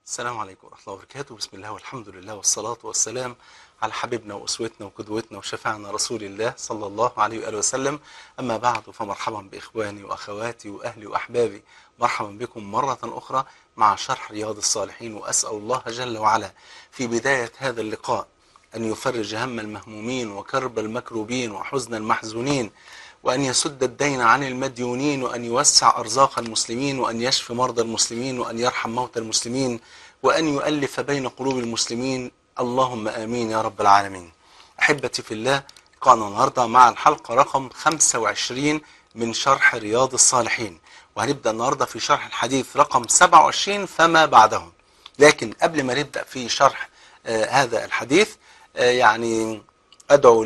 السلام عليكم ورحمة الله وبركاته بسم الله والحمد لله والصلاة والسلام على حبيبنا وأسوتنا وقدوتنا وشفعنا رسول الله صلى الله عليه وآله وسلم أما بعد فمرحبا بإخواني وأخواتي وأهلي وأحبابي مرحبا بكم مرة أخرى مع شرح رياض الصالحين وأسأل الله جل وعلا في بداية هذا اللقاء أن يفرج هم المهمومين وكرب المكروبين وحزن المحزونين وأن يسد الدين عن المديونين وأن يوسع أرزاق المسلمين وأن يشفي مرضى المسلمين وأن يرحم موتى المسلمين وأن يؤلف بين قلوب المسلمين اللهم آمين يا رب العالمين أحبتي في الله لقاءنا النهاردة مع الحلقة رقم 25 من شرح رياض الصالحين وهنبدأ النهاردة في شرح الحديث رقم 27 فما بعده لكن قبل ما نبدأ في شرح آه هذا الحديث آه يعني أدعو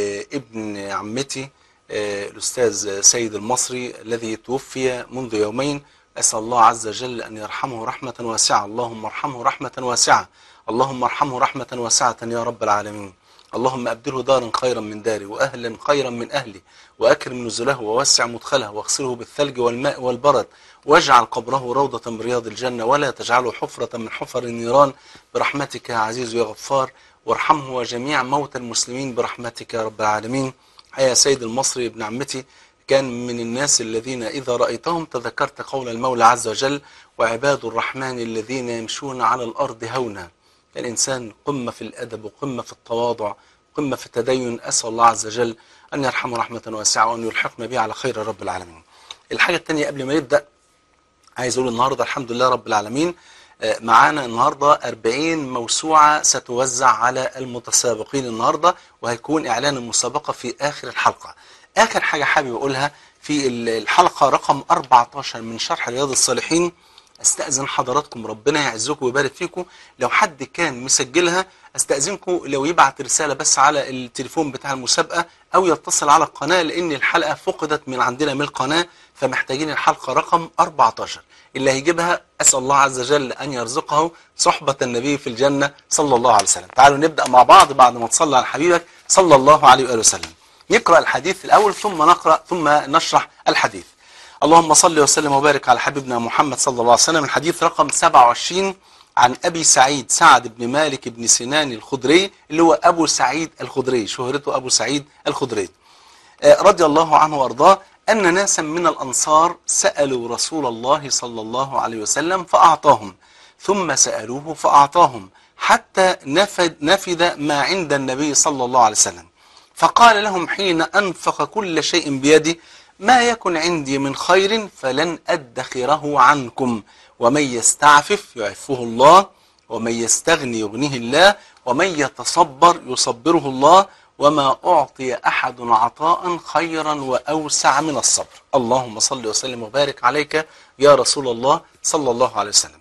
لابن عمتي آه الأستاذ سيد المصري الذي توفي منذ يومين أسأل الله عز وجل أن يرحمه رحمة واسعة اللهم ارحمه رحمة واسعة اللهم ارحمه رحمة واسعة يا رب العالمين اللهم أبدله دارا خيرا من داري وأهلا خيرا من أهلي وأكرم نزله ووسع مدخله واغسله بالثلج والماء والبرد واجعل قبره روضة من رياض الجنة ولا تجعله حفرة من حفر النيران برحمتك يا عزيز يا غفار وارحمه وجميع موتى المسلمين برحمتك يا رب العالمين يا سيد المصري ابن عمتي كان من الناس الذين إذا رأيتهم تذكرت قول المولى عز وجل وعباد الرحمن الذين يمشون على الأرض هونا الإنسان قمة في الأدب وقمة في التواضع قمة في التدين أسأل الله عز وجل أن يرحمه رحمة واسعة وأن يلحقنا به على خير رب العالمين الحاجة الثانية قبل ما يبدأ عايز أقول النهاردة الحمد لله رب العالمين معانا النهاردة 40 موسوعة ستوزع على المتسابقين النهاردة وهيكون إعلان المسابقة في آخر الحلقة آخر حاجة حابب أقولها في الحلقة رقم 14 من شرح رياض الصالحين استأذن حضراتكم ربنا يعزكم ويبارك فيكم لو حد كان مسجلها استأذنكم لو يبعت رسالة بس على التليفون بتاع المسابقة أو يتصل على القناة لأن الحلقة فقدت من عندنا من القناة فمحتاجين الحلقة رقم 14 اللي هيجيبها أسأل الله عز وجل أن يرزقه صحبة النبي في الجنة صلى الله عليه وسلم تعالوا نبدأ مع بعض بعد ما تصلى على حبيبك صلى الله عليه وآله وسلم نقرأ الحديث الأول ثم نقرأ ثم نشرح الحديث اللهم صل وسلم وبارك على حبيبنا محمد صلى الله عليه وسلم الحديث رقم 27 عن أبي سعيد سعد بن مالك بن سنان الخدري اللي هو أبو سعيد الخدري شهرته أبو سعيد الخدري رضي الله عنه وأرضاه أن ناسا من الأنصار سألوا رسول الله صلى الله عليه وسلم فأعطاهم ثم سألوه فأعطاهم حتى نفد, نفد ما عند النبي صلى الله عليه وسلم فقال لهم حين أنفق كل شيء بيدي ما يكن عندي من خير فلن أدخره عنكم ومن يستعفف يعفه الله ومن يستغني يغنيه الله ومن يتصبر يصبره الله وما أعطي أحد عطاء خيرا وأوسع من الصبر اللهم صل وسلم وبارك عليك يا رسول الله صلى الله عليه وسلم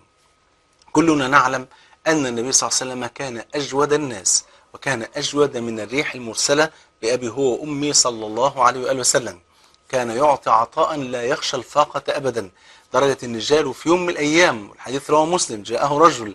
كلنا نعلم أن النبي صلى الله عليه وسلم كان أجود الناس وكان أجود من الريح المرسلة بأبي هو وأمي صلى الله عليه وآله وسلم كان يعطي عطاء لا يخشى الفاقة أبدا درجة أن جاله في يوم من الأيام والحديث رواه مسلم جاءه رجل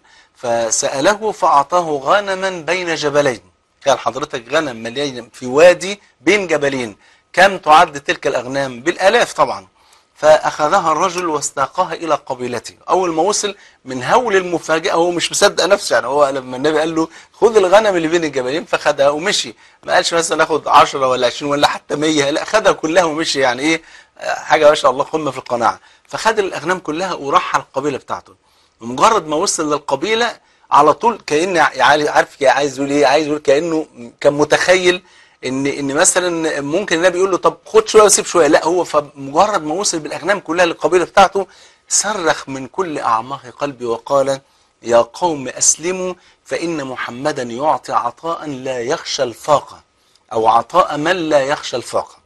فسأله فأعطاه غنما بين جبلين قال حضرتك غنم مليان في وادي بين جبلين كم تعد تلك الأغنام بالآلاف طبعا فأخذها الرجل واستاقها إلى قبيلته أول ما وصل من هول المفاجأة هو مش مصدق نفسه يعني هو لما النبي قال له خذ الغنم اللي بين الجبلين فخدها ومشي ما قالش مثلا ناخد 10 ولا 20 ولا حتى 100 لا خدها كلها ومشي يعني إيه حاجة ما شاء الله قمة في القناعة فخد الأغنام كلها وراح على القبيلة بتاعته ومجرد ما وصل للقبيلة على طول كأن عارف عايز يقول إيه عايز يقول كأنه كان متخيل ان ان مثلا ممكن النبي يقول له طب خد شويه وسيب شويه لا هو فمجرد ما وصل بالاغنام كلها للقبيله بتاعته صرخ من كل اعماق قلبي وقال يا قوم اسلموا فان محمدا يعطي عطاء لا يخشى الفاقه او عطاء من لا يخشى الفاقه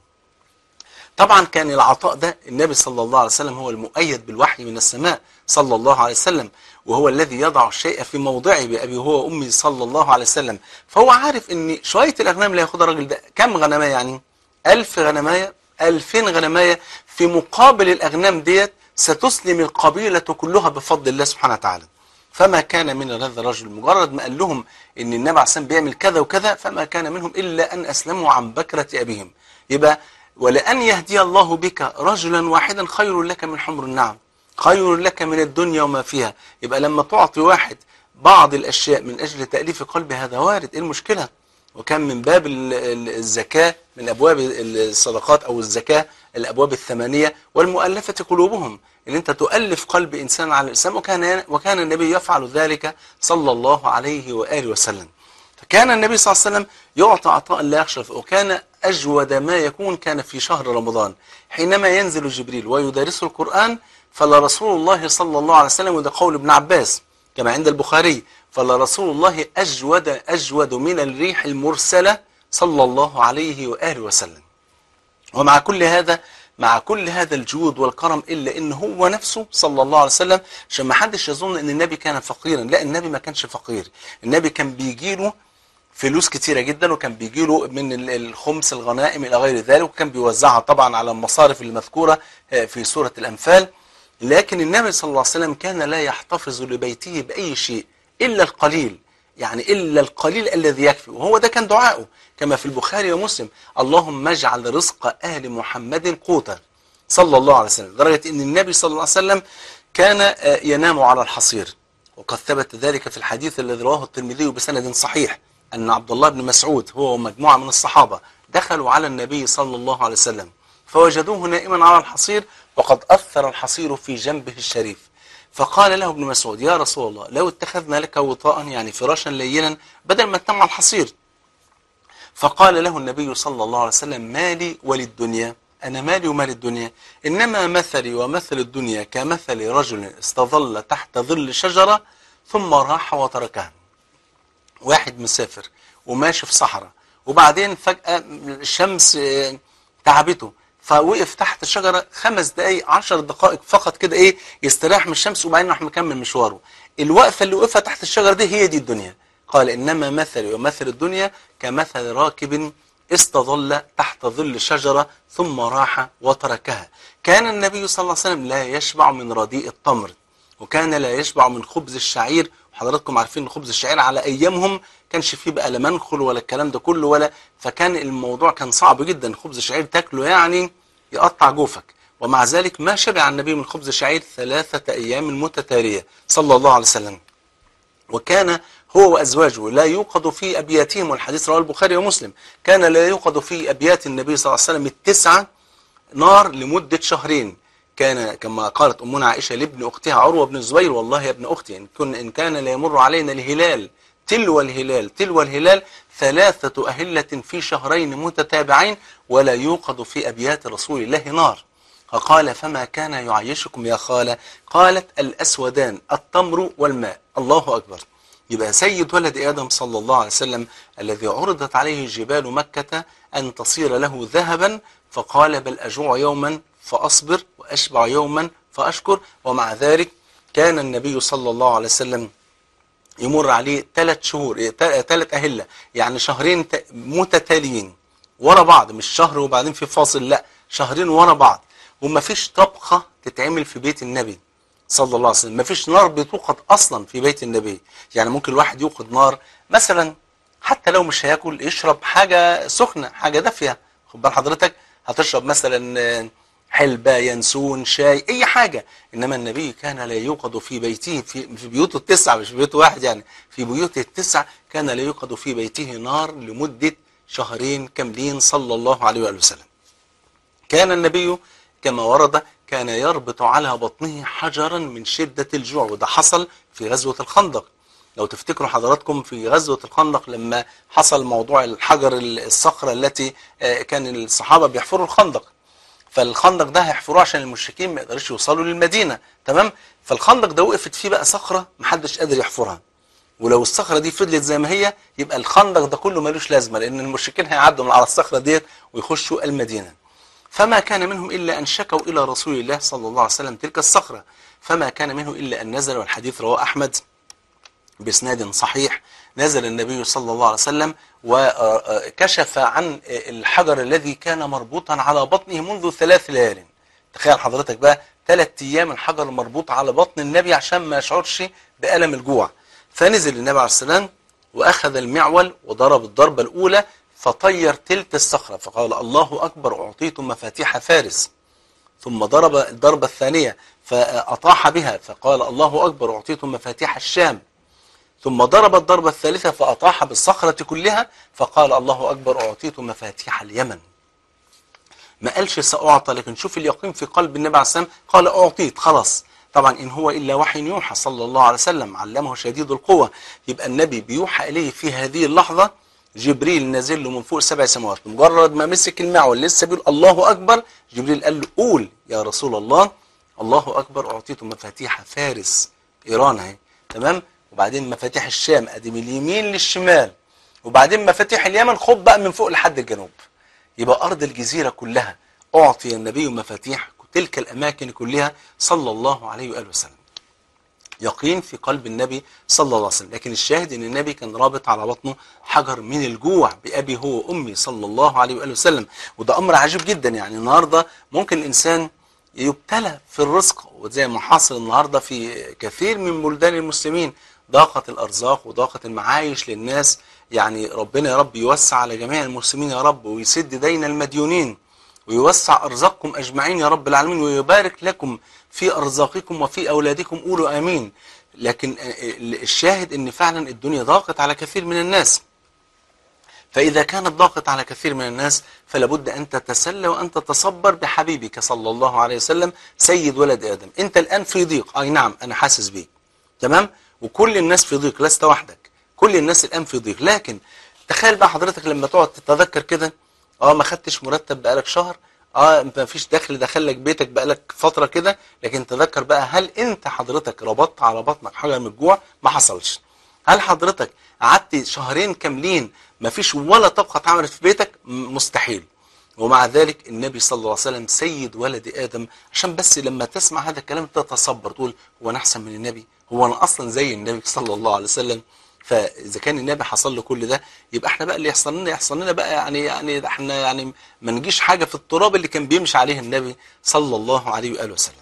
طبعا كان العطاء ده النبي صلى الله عليه وسلم هو المؤيد بالوحي من السماء صلى الله عليه وسلم وهو الذي يضع الشيء في موضعه بأبي هو وأمي صلى الله عليه وسلم فهو عارف ان شوية الأغنام اللي هياخدها الراجل ده كم غنماية يعني ألف غنماية ألفين غنماية في مقابل الأغنام ديت ستسلم القبيلة كلها بفضل الله سبحانه وتعالى فما كان من هذا الرجل مجرد ما قال لهم ان النبي عليه الصلاه بيعمل كذا وكذا فما كان منهم الا ان اسلموا عن بكره ابيهم يبقى ولان يهدي الله بك رجلا واحدا خير لك من حمر النعم خير لك من الدنيا وما فيها يبقى لما تعطي واحد بعض الأشياء من أجل تأليف قلب هذا وارد إيه المشكلة وكان من باب ال- ال- الزكاة من أبواب الصدقات أو الزكاة الأبواب الثمانية والمؤلفة قلوبهم إن أنت تؤلف قلب إنسان على الإسلام وكان وكان النبي يفعل ذلك صلى الله عليه وآله وسلم فكان النبي صلى الله عليه وسلم يعطى عطاء لا يخشى وكان أجود ما يكون كان في شهر رمضان حينما ينزل جبريل ويدرس القرآن فلرسول الله صلى الله عليه وسلم وده قول ابن عباس كما عند البخاري فلرسول الله أجود أجود من الريح المرسلة صلى الله عليه وآله وسلم ومع كل هذا مع كل هذا الجود والكرم إلا إن هو نفسه صلى الله عليه وسلم عشان ما حدش يظن إن النبي كان فقيرا لا النبي ما كانش فقير النبي كان بيجيله فلوس كتيرة جدا وكان بيجيله من ال- الخمس الغنائم إلى غير ذلك وكان بيوزعها طبعا على المصارف المذكورة آه، في سورة الأنفال لكن النبي صلى الله عليه وسلم كان لا يحتفظ لبيته بأي شيء إلا القليل يعني إلا القليل الذي يكفي وهو ده كان دعائه كما في البخاري ومسلم اللهم اجعل رزق آل محمد قوتا صلى الله عليه وسلم لدرجة أن النبي صلى الله عليه وسلم كان آه، ينام على الحصير وقد ثبت ذلك في الحديث الذي رواه الترمذي بسند صحيح أن عبد الله بن مسعود هو ومجموعة من الصحابة دخلوا على النبي صلى الله عليه وسلم فوجدوه نائما على الحصير وقد أثر الحصير في جنبه الشريف فقال له ابن مسعود يا رسول الله لو اتخذنا لك وطاء يعني فراشا لينا بدل ما تنام على الحصير فقال له النبي صلى الله عليه وسلم مالي وللدنيا أنا مالي ومال الدنيا إنما مثلي ومثل الدنيا كمثل رجل استظل تحت ظل شجرة ثم راح وتركها واحد مسافر وماشي في صحراء وبعدين فجأة الشمس آه، تعبته فوقف تحت الشجرة خمس دقايق عشر دقائق فقط كده ايه يستريح من الشمس وبعدين راح مكمل مشواره الوقفة اللي وقفها تحت الشجرة دي هي دي الدنيا قال إنما مثلي ومثل الدنيا كمثل راكب استظل تحت ظل شجرة ثم راح وتركها كان النبي صلى الله عليه وسلم لا يشبع من رديء التمر وكان لا يشبع من خبز الشعير وحضراتكم عارفين ان خبز الشعير على ايامهم كانش فيه بقى لا منخل ولا الكلام ده كله ولا فكان الموضوع كان صعب جدا خبز الشعير تاكله يعني يقطع جوفك ومع ذلك ما شبع النبي من خبز الشعير ثلاثة ايام متتالية صلى الله عليه وسلم وكان هو وأزواجه لا يوقد في أبياتهم والحديث رواه البخاري ومسلم كان لا يوقد في أبيات النبي صلى الله عليه وسلم التسعة نار لمدة شهرين كان كما قالت أمنا عائشة لابن أختها عروة بن الزبير والله يا ابن أختي إن, كن إن كان لا يمر علينا الهلال تلو الهلال تلو الهلال ثلاثة أهلة في شهرين متتابعين ولا يوقد في أبيات رسول الله نار فقال فما كان يعيشكم يا خالة قالت الأسودان التمر والماء الله أكبر يبقى سيد ولد آدم صلى الله عليه وسلم الذي عرضت عليه جبال مكة أن تصير له ذهبا فقال بل أجوع يوما فأصبر وأشبع يوما فأشكر ومع ذلك كان النبي صلى الله عليه وسلم يمر عليه ثلاث شهور ثلاث أهلة يعني شهرين ت- متتاليين ورا بعض مش شهر وبعدين في فاصل لا شهرين ورا بعض وما فيش طبخة تتعمل في بيت النبي صلى الله عليه وسلم ما فيش نار بتوقد أصلا في بيت النبي يعني ممكن الواحد يوقد نار مثلا حتى لو مش هياكل يشرب حاجة سخنة حاجة دافية خد بال حضرتك هتشرب مثلا آه، حلبة ينسون شاي أي حاجة إنما النبي كان لا يوقد في بيته في, في بيوته التسعة مش في بيت واحد يعني في بيوته التسعة كان لا يوقد في بيته نار لمدة شهرين كاملين صلى الله عليه وآله وسلم كان النبي كما ورد كان يربط على بطنه حجرا من شدة الجوع وده حصل في غزوة الخندق لو تفتكروا حضراتكم في غزوة الخندق لما حصل موضوع الحجر الصخرة التي آه، كان الصحابة بيحفروا الخندق فالخندق ده هيحفروه عشان المشركين ما يقدرش يوصلوا للمدينة تمام فالخندق ده وقفت فيه بقى صخرة محدش قادر يحفرها ولو الصخرة دي فضلت زي ما هي يبقى الخندق ده كله ملوش لازمة لأن المشركين هيعدوا من على الصخرة ديت ويخشوا المدينة فما كان منهم إلا أن شكوا إلى رسول الله صلى الله عليه وسلم تلك الصخرة فما كان منه إلا أن نزل والحديث رواه أحمد بإسناد صحيح نزل النبي صلى الله عليه وسلم وكشف عن الحجر الذي كان مربوطا على بطنه منذ ثلاث ليال تخيل حضرتك بقى ثلاث أيام الحجر مربوط على بطن النبي عشان ما يشعرش بألم الجوع فنزل النبي عليه السلام وأخذ المعول وضرب الضربة الأولى فطير تلت الصخرة فقال الله أكبر أعطيتم مفاتيح فارس ثم ضرب الضربة الثانية فأطاح بها فقال الله أكبر أعطيتم مفاتيح الشام ثم ضرب الضربة الثالثة فأطاح بالصخرة كلها فقال الله أكبر أعطيتم مفاتيح اليمن ما قالش سأعطى لكن شوف اليقين في قلب النبي عليه السلام قال أعطيت خلاص طبعا إن هو إلا وحي يوحى صلى الله عليه وسلم علمه شديد القوة يبقى النبي بيوحى إليه في هذه اللحظة جبريل نازل له من فوق سبع سماوات مجرد ما مسك المعول لسه بيقول الله أكبر جبريل قال له قول يا رسول الله الله أكبر أعطيته مفاتيح فارس إيران اهي تمام وبعدين مفاتيح الشام ادي من اليمين للشمال وبعدين مفاتيح اليمن خد بقى من فوق لحد الجنوب يبقى أرض الجزيرة كلها أعطي النبي مفاتيح تلك الأماكن كلها صلى الله عليه وآله وسلم يقين في قلب النبي صلى الله عليه وسلم لكن الشاهد ان النبي كان رابط على بطنه حجر من الجوع بأبي هو وأمي صلى الله عليه وآله وسلم وده أمر عجيب جدا يعني النهاردة ممكن الإنسان يبتلى في الرزق وزي ما حاصل النهاردة في كثير من بلدان المسلمين ضاقت الأرزاق وضاقت المعايش للناس يعني ربنا يا رب يوسع على جميع المسلمين يا رب ويسد دين المديونين ويوسع أرزاقكم أجمعين يا رب العالمين ويبارك لكم في أرزاقكم وفي أولادكم قولوا آمين لكن الشاهد أن فعلا الدنيا ضاقت على كثير من الناس فإذا كانت ضاقت على كثير من الناس فلابد أن تتسلى وأن تتصبر بحبيبك صلى الله عليه وسلم سيد ولد آدم أنت الآن في ضيق أي نعم أنا حاسس بيك تمام وكل الناس في ضيق لست وحدك كل الناس الآن في ضيق لكن تخيل بقى حضرتك لما تقعد تتذكر كده اه ما خدتش مرتب بقالك شهر اه ما فيش دخل دخلك بيتك بقالك فترة كده لكن تذكر بقى هل انت حضرتك ربطت على بطنك حاجة من الجوع ما حصلش هل حضرتك قعدت شهرين كاملين ما فيش ولا طبخة اتعملت في بيتك مستحيل ومع ذلك النبي صلى الله عليه وسلم سيد ولد آدم عشان بس لما تسمع هذا الكلام تتصبر تقول هو أنا أحسن من النبي هو أنا أصلا زي النبي صلى الله عليه وسلم فإذا كان النبي حصل له كل ده يبقى احنا بقى اللي يحصل لنا يحصل لنا بقى يعني يعني احنا يعني ما نجيش حاجة في التراب اللي كان بيمشي عليه النبي صلى الله عليه وآله وسلم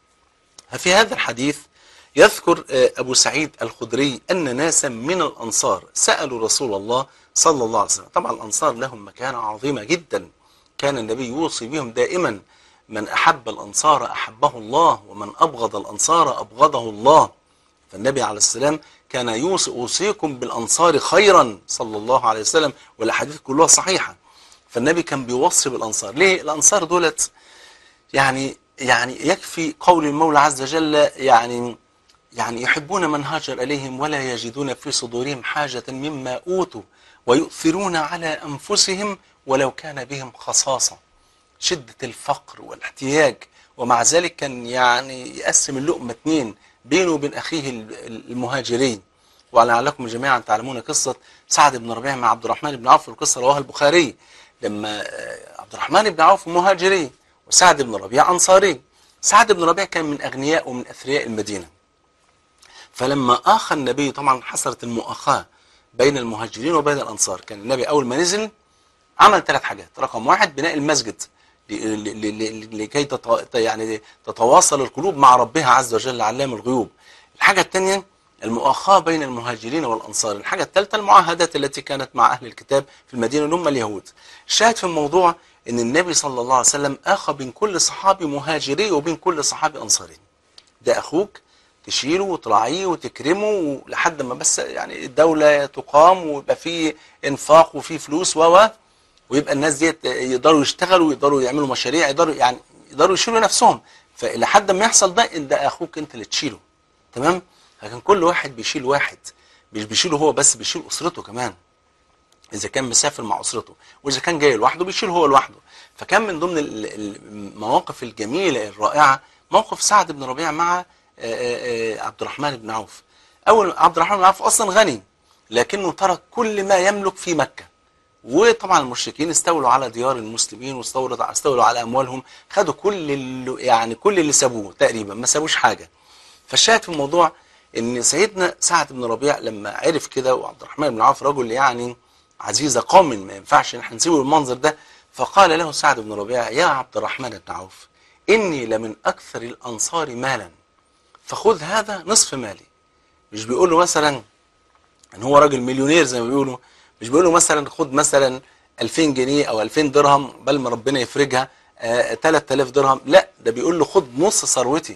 ففي هذا الحديث يذكر أبو سعيد الخدري أن ناسا من الأنصار سألوا رسول الله صلى الله عليه وسلم طبعا الأنصار لهم مكانة عظيمة جدا كان النبي يوصي بهم دائما من أحب الأنصار أحبه الله ومن أبغض الأنصار أبغضه الله فالنبي عليه السلام كان يوصي أوصيكم بالأنصار خيرا صلى الله عليه وسلم والأحاديث كلها صحيحة فالنبي كان بيوصي بالأنصار ليه الأنصار دولت يعني يعني يكفي قول المولى عز وجل يعني يعني يحبون من هاجر إليهم ولا يجدون في صدورهم حاجة مما أوتوا ويؤثرون على أنفسهم ولو كان بهم خصاصة شدة الفقر والاحتياج ومع ذلك كان يعني يقسم اللقمة اتنين بينه وبين أخيه المهاجرين ولعلكم جميعا تعلمون قصة سعد بن ربيع مع عبد الرحمن بن عوف القصة رواها البخاري لما عبد الرحمن بن عوف مهاجري وسعد بن ربيع أنصاري سعد بن ربيع كان من أغنياء ومن أثرياء المدينة فلما آخى النبي طبعا حصلت المؤاخاة بين المهاجرين وبين الأنصار كان النبي أول ما نزل عمل ثلاث حاجات رقم واحد بناء المسجد لكي يعني تتواصل القلوب مع ربها عز وجل علام الغيوب الحاجة الثانية المؤاخاة بين المهاجرين والأنصار الحاجة الثالثة المعاهدات التي كانت مع أهل الكتاب في المدينة اللي هم اليهود الشاهد في الموضوع أن النبي صلى الله عليه وسلم أخى بين كل صحابي مهاجري وبين كل صحابي أنصاري ده أخوك تشيله وتراعيه وتكرمه لحد ما بس يعني الدولة تقام ويبقى فيه انفاق وفيه فلوس و ويبقى الناس ديت يقدروا يشتغلوا ويقدروا يعملوا مشاريع يقدروا يعني يقدروا يشيلوا نفسهم فلحد ما يحصل ده ده اخوك انت اللي تشيله تمام لكن كل واحد بيشيل واحد مش بيشيله هو بس بيشيل اسرته كمان اذا كان مسافر مع اسرته واذا كان جاي لوحده بيشيل هو لوحده فكان من ضمن المواقف الجميله الرائعه موقف سعد بن ربيع مع عبد الرحمن بن عوف اول عبد الرحمن بن عوف اصلا غني لكنه ترك كل ما يملك في مكه وطبعا المشركين استولوا على ديار المسلمين واستولوا استولوا على اموالهم خدوا كل اللي يعني كل اللي سابوه تقريبا ما سابوش حاجه فالشاهد في الموضوع ان سيدنا سعد بن ربيع لما عرف كده وعبد الرحمن بن عوف رجل يعني عزيز قوم ما ينفعش ان احنا نسيبه المنظر ده فقال له سعد بن ربيع يا عبد الرحمن بن عوف اني لمن اكثر الانصار مالا فخذ هذا نصف مالي مش بيقول له مثلا ان هو راجل مليونير زي ما بيقولوا مش بيقول له مثلا خد مثلا 2000 جنيه او 2000 درهم بل ما ربنا يفرجها آه 3000 درهم لا ده بيقول له خد نص ثروتي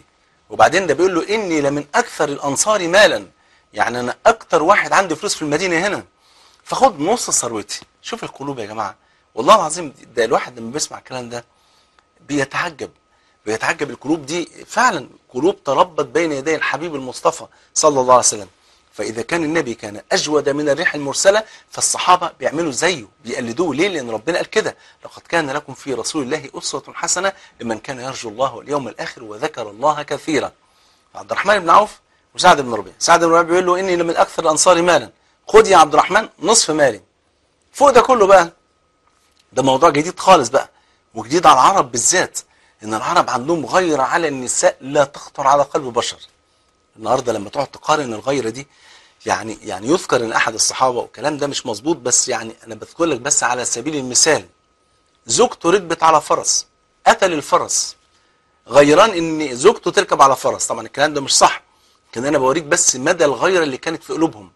وبعدين ده بيقول له اني لمن اكثر الانصار مالا يعني انا اكتر واحد عندي فلوس في المدينه هنا فخد نص ثروتي شوف القلوب يا جماعه والله العظيم ده الواحد لما بيسمع الكلام ده بيتعجب بيتعجب القلوب دي فعلا قلوب تربت بين يدي الحبيب المصطفى صلى الله عليه وسلم فإذا كان النبي كان أجود من الريح المرسلة فالصحابة بيعملوا زيه بيقلدوه ليه؟ لأن ربنا قال كده لقد كان لكم في رسول الله أسوة حسنة لمن كان يرجو الله واليوم الآخر وذكر الله كثيرا عبد الرحمن بن عوف وسعد بن ربيع سعد بن ربيع بيقول له إني لمن أكثر الأنصار مالا خد يا عبد الرحمن نصف مالي فوق ده كله بقى ده موضوع جديد خالص بقى وجديد على العرب بالذات ان العرب عندهم غيرة على النساء لا تخطر على قلب بشر النهارده لما تقعد تقارن الغيرة دي يعني يعني يذكر ان احد الصحابه والكلام ده مش مظبوط بس يعني انا بذكر لك بس على سبيل المثال زوجته ركبت على فرس قتل الفرس غيران ان زوجته تركب على فرس طبعا الكلام ده مش صح كان انا بوريك بس مدى الغيره اللي كانت في قلوبهم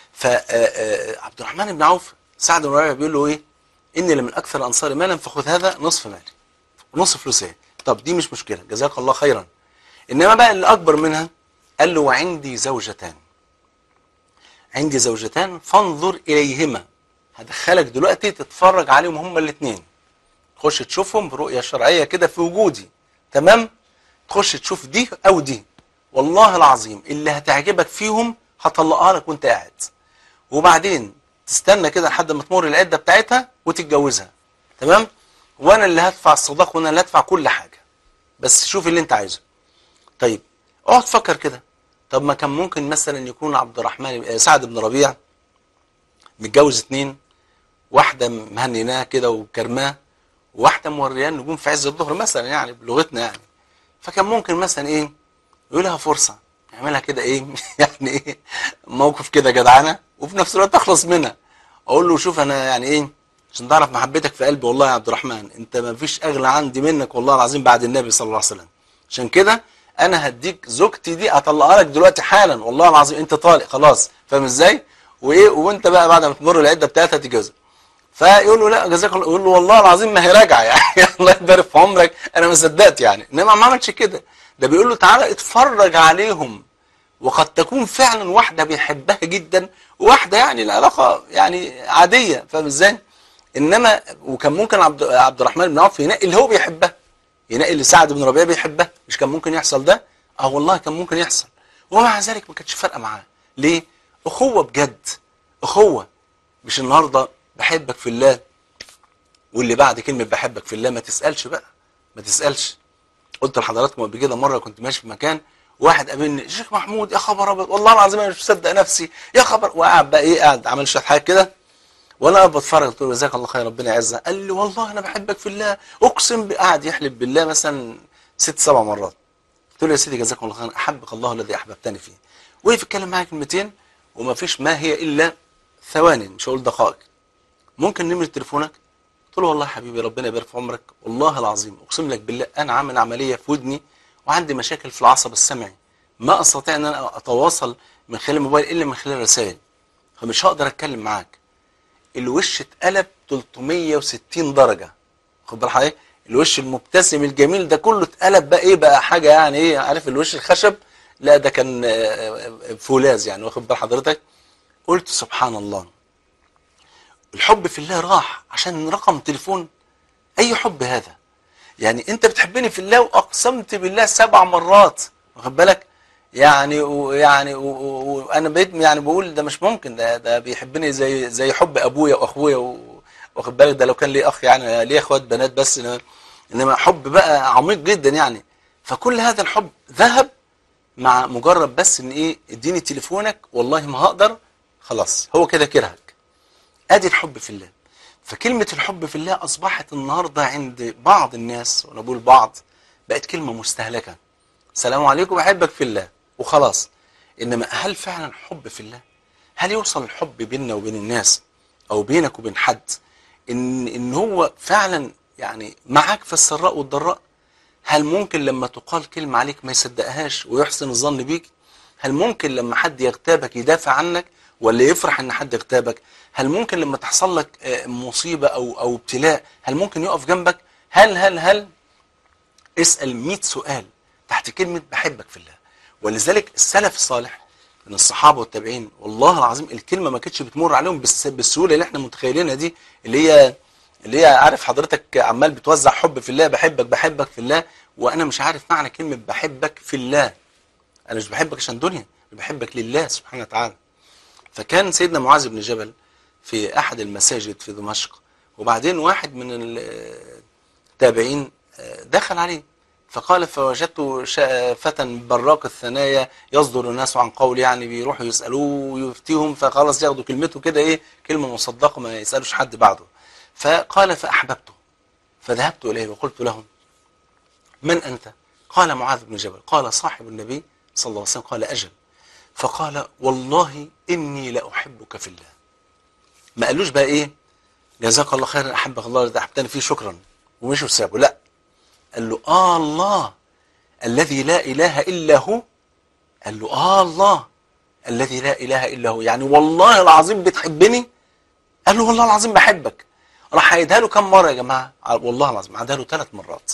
فعبد الرحمن بن عوف سعد بن ربيعه بيقول له ايه اني لمن اكثر الانصار مالا فخذ هذا نصف مالي نص فلوسي طب دي مش مشكله جزاك الله خيرا انما بقى اللي اكبر منها قال له وعندي زوجتان عندي زوجتان فانظر اليهما هدخلك دلوقتي تتفرج عليهم هما الاثنين تخش تشوفهم برؤيه شرعيه كده في وجودي تمام تخش تشوف دي او دي والله العظيم اللي هتعجبك فيهم هطلقها لك وانت قاعد وبعدين تستنى كده لحد ما تمر العده بتاعتها وتتجوزها تمام وانا اللي هدفع الصداق وانا اللي هدفع كل حاجه بس شوف اللي انت عايزه طيب اقعد فكر كده طب ما كان ممكن مثلا يكون عبد الرحمن سعد بن ربيع متجوز اتنين واحدة مهنناه كده وكرماه وواحدة مورياه النجوم في عز الظهر مثلا يعني بلغتنا يعني فكان ممكن مثلا ايه يقول لها فرصة يعملها كده ايه يعني ايه موقف كده جدعانة وفي نفس الوقت اخلص منها اقول له شوف انا يعني ايه عشان تعرف محبتك في قلبي والله يا عبد الرحمن انت ما فيش اغلى عندي منك والله العظيم بعد النبي صلى الله عليه وسلم عشان كده انا هديك زوجتي دي اطلقها لك دلوقتي حالا والله العظيم انت طالق خلاص فاهم ازاي وايه وانت بقى بعد ما تمر العده بتاعتها تتجوزها فيقول له لا جزاك الله يقول له والله العظيم ما هي راجعه يعني الله يبارك في عمرك انا ما صدقت يعني انما ما عملش كده ده بيقول له تعالى اتفرج عليهم وقد تكون فعلا واحده بيحبها جدا وواحده يعني العلاقه يعني عاديه فاهم ازاي انما وكان ممكن عبد عبد الرحمن بن عوف ينقي اللي هو بيحبها ينقي اللي سعد بن ربيعه بيحبها مش كان ممكن يحصل ده اه والله كان ممكن يحصل ومع ذلك ما كانتش فارقه معاه ليه اخوه بجد اخوه مش النهارده بحبك في الله واللي بعد كلمه بحبك في الله ما تسالش بقى ما تسالش قلت لحضراتكم قبل كده مره كنت ماشي في مكان واحد قابلني شيخ محمود يا خبر ابيض والله العظيم انا مش مصدق نفسي يا خبر وقعد بقى ايه قاعد عمل شويه حاجات كده وانا قاعد بتفرج قلت له جزاك الله خير ربنا يعزها قال لي والله انا بحبك في الله اقسم قاعد يحلف بالله مثلا ست سبع مرات قلت له يا سيدي جزاك الله خير احبك الله الذي احببتني فيه وقف يتكلم معايا كلمتين وما فيش ما هي الا ثواني مش هقول دقائق ممكن نمره تليفونك قلت له والله يا حبيبي ربنا يبارك في عمرك والله العظيم اقسم لك بالله انا عامل عمليه في ودني وعندي مشاكل في العصب السمعي ما استطيع ان انا اتواصل من خلال الموبايل الا من خلال رسائل فمش هقدر اتكلم معاك الوش اتقلب 360 درجه خد بال حضرتك الوش المبتسم الجميل ده كله اتقلب بقى ايه بقى حاجه يعني ايه عارف الوش الخشب لا ده كان فولاذ يعني واخد بال حضرتك قلت سبحان الله الحب في الله راح عشان رقم تليفون اي حب هذا يعني انت بتحبني في الله واقسمت بالله سبع مرات واخد بالك يعني ويعني وانا بقيت يعني بقول ده مش ممكن ده ده بيحبني زي زي حب ابويا واخويا واخد بالك ده لو كان لي اخ يعني ليه اخوات بنات بس انما حب بقى عميق جدا يعني فكل هذا الحب ذهب مع مجرد بس ان ايه اديني تليفونك والله ما هقدر خلاص هو كده كرهك ادي الحب في الله فكلمة الحب في الله اصبحت النهاردة عند بعض الناس وانا بقول بعض بقت كلمة مستهلكة السلام عليكم بحبك في الله وخلاص انما هل فعلا حب في الله هل يوصل الحب بيننا وبين الناس او بينك وبين حد ان ان هو فعلا يعني معاك في السراء والضراء هل ممكن لما تقال كلمة عليك ما يصدقهاش ويحسن الظن بيك هل ممكن لما حد يغتابك يدافع عنك ولا يفرح ان حد يغتابك هل ممكن لما تحصل لك مصيبة او او ابتلاء هل ممكن يقف جنبك هل هل هل اسأل 100 سؤال تحت كلمة بحبك في الله ولذلك السلف الصالح من الصحابة والتابعين والله العظيم الكلمة ما كانتش بتمر عليهم بالس- بالسهولة اللي احنا متخيلينها دي اللي هي اللي هي عارف حضرتك عمال بتوزع حب في الله بحبك بحبك في الله وانا مش عارف معنى كلمة بحبك في الله انا مش بحبك عشان دنيا أنا بحبك لله سبحانه وتعالى فكان سيدنا معاذ بن جبل في احد المساجد في دمشق وبعدين واحد من ال- التابعين آه، دخل عليه فقال فوجدت شا- فتى براق الثنايا يصدر الناس عن قول يعني بيروحوا يسالوه ويفتيهم فخلاص ياخدوا كلمته كده ايه كلمه مصدقه ما يسالوش حد بعده فقال فاحببته فذهبت اليه وقلت له من انت؟ قال معاذ بن جبل قال صاحب النبي صلى الله عليه وسلم قال اجل فقال والله اني لاحبك في الله ما قالوش بقى ايه جزاك الله خيرا احبك الله ده احبتني فيه شكرا ومش وسابه لا قال له اه الله الذي لا اله الا هو قال له اه الله الذي لا اله الا هو يعني والله العظيم بتحبني قال له والله العظيم بحبك راح هيديها له كم مره يا جماعه والله العظيم عدها له ثلاث مرات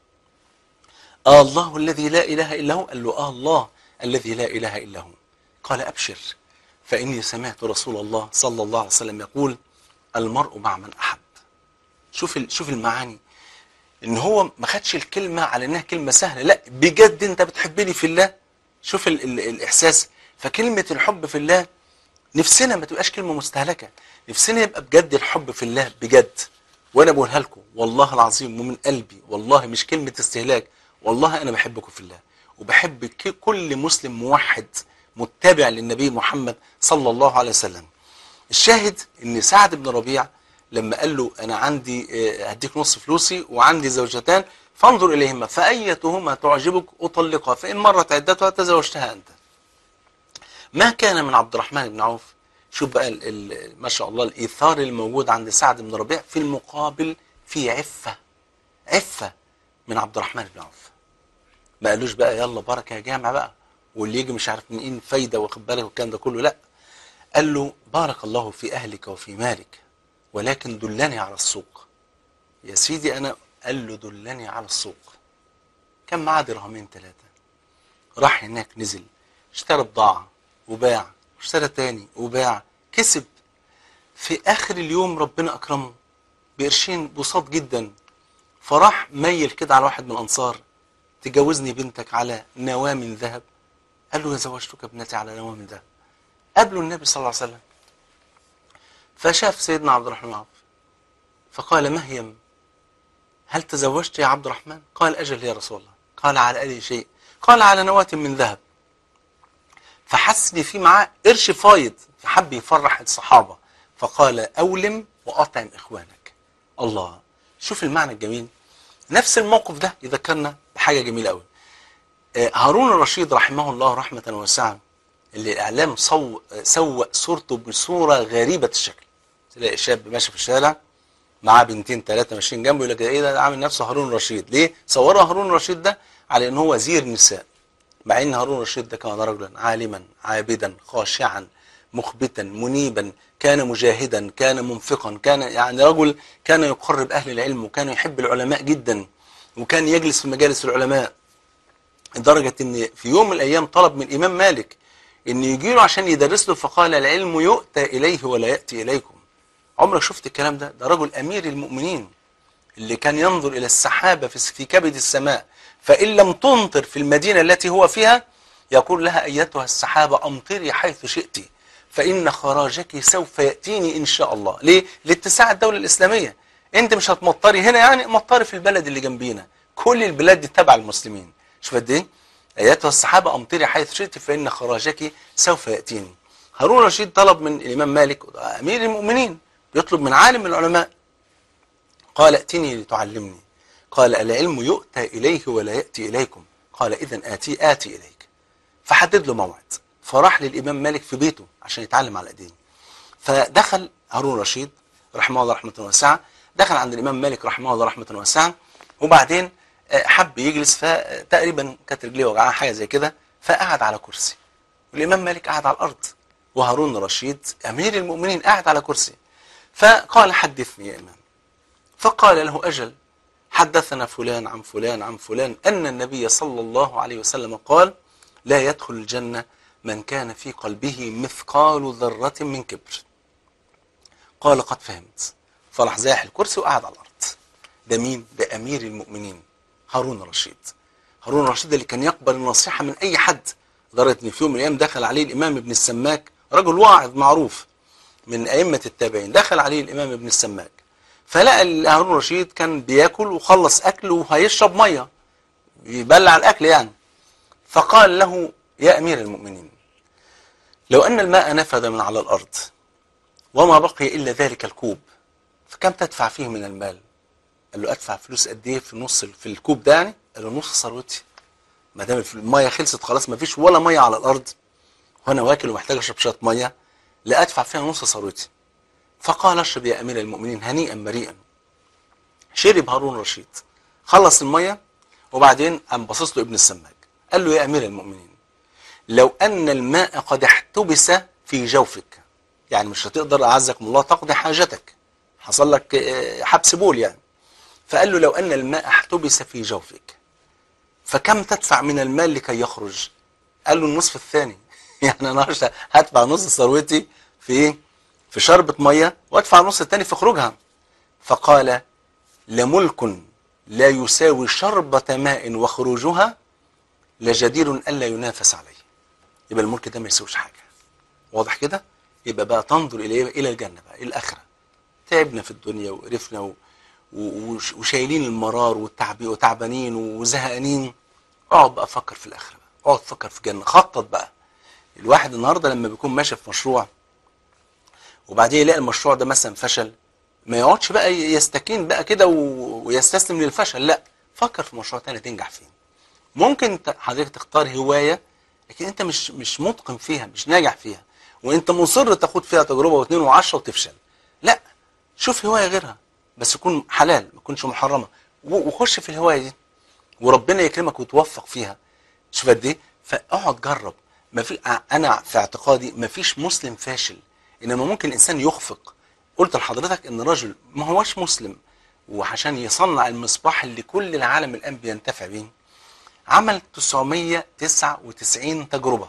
آه الله الذي لا إله إلا هو قال له آه الله الذي لا إله إلا هو قال أبشر فإني سمعت رسول الله صلى الله عليه وسلم يقول المرء مع من أحب شوف ال- شوف المعاني ان هو ما خدش الكلمه على انها كلمه سهله لا بجد انت بتحبني في الله شوف ال ال الاحساس فكلمه الحب في الله نفسنا ما تبقاش كلمه مستهلكه نفسنا يبقى بجد الحب في الله بجد وانا بقولها لكم والله العظيم ومن قلبي والله مش كلمه استهلاك والله انا بحبكم في الله وبحب ك- كل مسلم موحد متبع للنبي محمد صلى الله عليه وسلم الشاهد ان سعد بن ربيع لما قال له انا عندي آه، هديك نص فلوسي وعندي زوجتان فانظر اليهما فايتهما تعجبك اطلقها فان مرت عدتها تزوجتها انت ما كان من عبد الرحمن بن عوف شوف بقى ال ال ما شاء الله الايثار الموجود عند سعد بن ربيع في المقابل في عفه عفه من عبد الرحمن بن عوف ما قالوش بقى يلا بركه يا جامع بقى واللي يجي مش عارف من ايه فايده واخد بالك والكلام ده كله لا قال له بارك الله في اهلك وفي مالك ولكن دلني على السوق يا سيدي انا قال له دلني على السوق كان معاه درهمين ثلاثه راح هناك نزل اشترى بضاعه وباع واشترى تاني وباع كسب في اخر اليوم ربنا اكرمه بقرشين بساط جدا فراح ميل كده على واحد من الانصار تجوزني بنتك على نواه من ذهب قال له زوجتك ابنتي على نواه من ذهب قابله النبي صلى الله عليه وسلم فشاف سيدنا عبد الرحمن بن عوف فقال مهيم هل تزوجت يا عبد الرحمن قال أجل يا رسول الله قال على أي شيء قال على نواة من ذهب فحسني في معاه قرش فايض فحب يفرح الصحابة فقال أولم وأطعم إخوانك الله شوف المعنى الجميل نفس الموقف ده يذكرنا بحاجة جميلة قوي آه، هارون الرشيد رحمه الله رحمة واسعة اللي الإعلام صو... سوء صورته بصورة غريبة الشكل تلاقي شاب ماشي في الشارع معاه بنتين ثلاثة ماشيين جنبه يقول لك ايه ده ده عامل نفسه هارون الرشيد ليه؟ صوروا هارون الرشيد ده على ان هو وزير نساء مع ان هارون الرشيد ده كان رجلا عالما عابدا خاشعا مخبتا منيبا كان مجاهدا كان منفقا كان يعني رجل كان يقرب اهل العلم وكان يحب العلماء جدا وكان يجلس في مجالس العلماء لدرجة ان في يوم من الايام طلب من الامام مالك ان يجي له عشان يدرس له فقال العلم يؤتى اليه ولا ياتي اليكم عمرك شفت الكلام ده ده رجل امير المؤمنين اللي كان ينظر الى السحابه في في كبد السماء فان لم تمطر في المدينه التي هو فيها يقول لها ايتها السحابه امطري حيث شئت فان خراجك سوف ياتيني ان شاء الله ليه لاتساع الدوله الاسلاميه انت مش هتمطري هنا يعني مطري في البلد اللي جنبينا كل البلاد دي تبع المسلمين شوف قد ايه ايتها السحابه امطري حيث شئت فان خراجك سوف ياتيني هارون الرشيد طلب من الامام مالك امير المؤمنين يطلب من عالم من العلماء قال ائتني لتعلمني قال العلم يؤتى إليه ولا يأتي إليكم قال إذا آتي آتي إليك فحدد له موعد فراح للإمام مالك في بيته عشان يتعلم على ايديه فدخل هارون رشيد رحمه الله رحمة واسعة دخل عند الإمام مالك رحمه الله رحمة واسعة وبعدين آه، حب يجلس فتقريبا كانت رجليه وجعاه حاجة زي كده فقعد على كرسي والإمام مالك قعد على الأرض وهارون رشيد أمير المؤمنين قاعد على كرسي فقال حدثني يا إمام فقال له أجل حدثنا فلان عن فلان عن فلان أن النبي صلى الله عليه وسلم قال لا يدخل الجنة من كان في قلبه مثقال ذرة من كبر قال قد فهمت فراح زاح الكرسي وقعد على الأرض ده مين؟ ده أمير المؤمنين هارون الرشيد هارون الرشيد اللي كان يقبل النصيحة من أي حد لدرجة إن في يوم من الأيام دخل عليه الإمام ابن السماك رجل واعظ معروف من أئمة التابعين دخل عليه الإمام ابن السماك فلقى هارون الرشيد كان بياكل وخلص أكل وهيشرب مية يبلع الأكل يعني فقال له يا أمير المؤمنين لو أن الماء نفذ من على الأرض وما بقي إلا ذلك الكوب فكم تدفع فيه من المال قال له أدفع فلوس قد إيه في نص في الكوب ده يعني قال له نص ثروتي ما دام المية خلصت خلاص ما فيش ولا مية على الأرض وأنا واكل ومحتاج أشرب شوية مية لا أدفع فيها نص ثروتي فقال اشرب يا أمير المؤمنين هنيئا مريئا شرب هارون رشيد خلص المية وبعدين قام باصص له ابن السماك قال له يا أمير المؤمنين لو أن الماء قد احتبس في جوفك يعني مش هتقدر أعزكم الله تقضي حاجتك حصل لك حبس بول يعني فقال له لو أن الماء احتبس في جوفك فكم تدفع من المال لكي يخرج قال له النصف الثاني يعني أنا هدفع نص ثروتي في في شربة مية وادفع النص الثاني في خروجها فقال لملك لا يساوي شربة ماء وخروجها لجدير ألا ينافس عليه يبقى الملك ده ما يسويش حاجة واضح كده يبقى بقى تنظر إلى إلى الجنة بقى إلى الآخرة تعبنا في الدنيا وقرفنا و... و... وشايلين المرار والتعب وتعبانين وزهقانين اقعد بقى فكر في الآخرة بقى اقعد فكر في الجنة خطط بقى الواحد النهاردة لما بيكون ماشي في مشروع وبعدين يلاقي المشروع ده مثلا فشل ما يقعدش بقى يستكين بقى كده و... ويستسلم للفشل لا فكر في مشروع تاني تنجح فيه ممكن حضرتك تختار هواية لكن انت مش مش متقن فيها مش ناجح فيها وانت مصر تاخد فيها تجربة واثنين وعشرة وتفشل لا شوف هواية غيرها بس تكون حلال ما تكونش محرمة وخش في الهواية دي وربنا يكرمك وتوفق فيها شوف قد ايه فاقعد جرب ما في انا في اعتقادي ما فيش مسلم فاشل انما ممكن الانسان يخفق قلت لحضرتك ان رجل ما هوش مسلم وعشان يصنع المصباح اللي كل العالم الان بينتفع بيه عمل 999 تجربة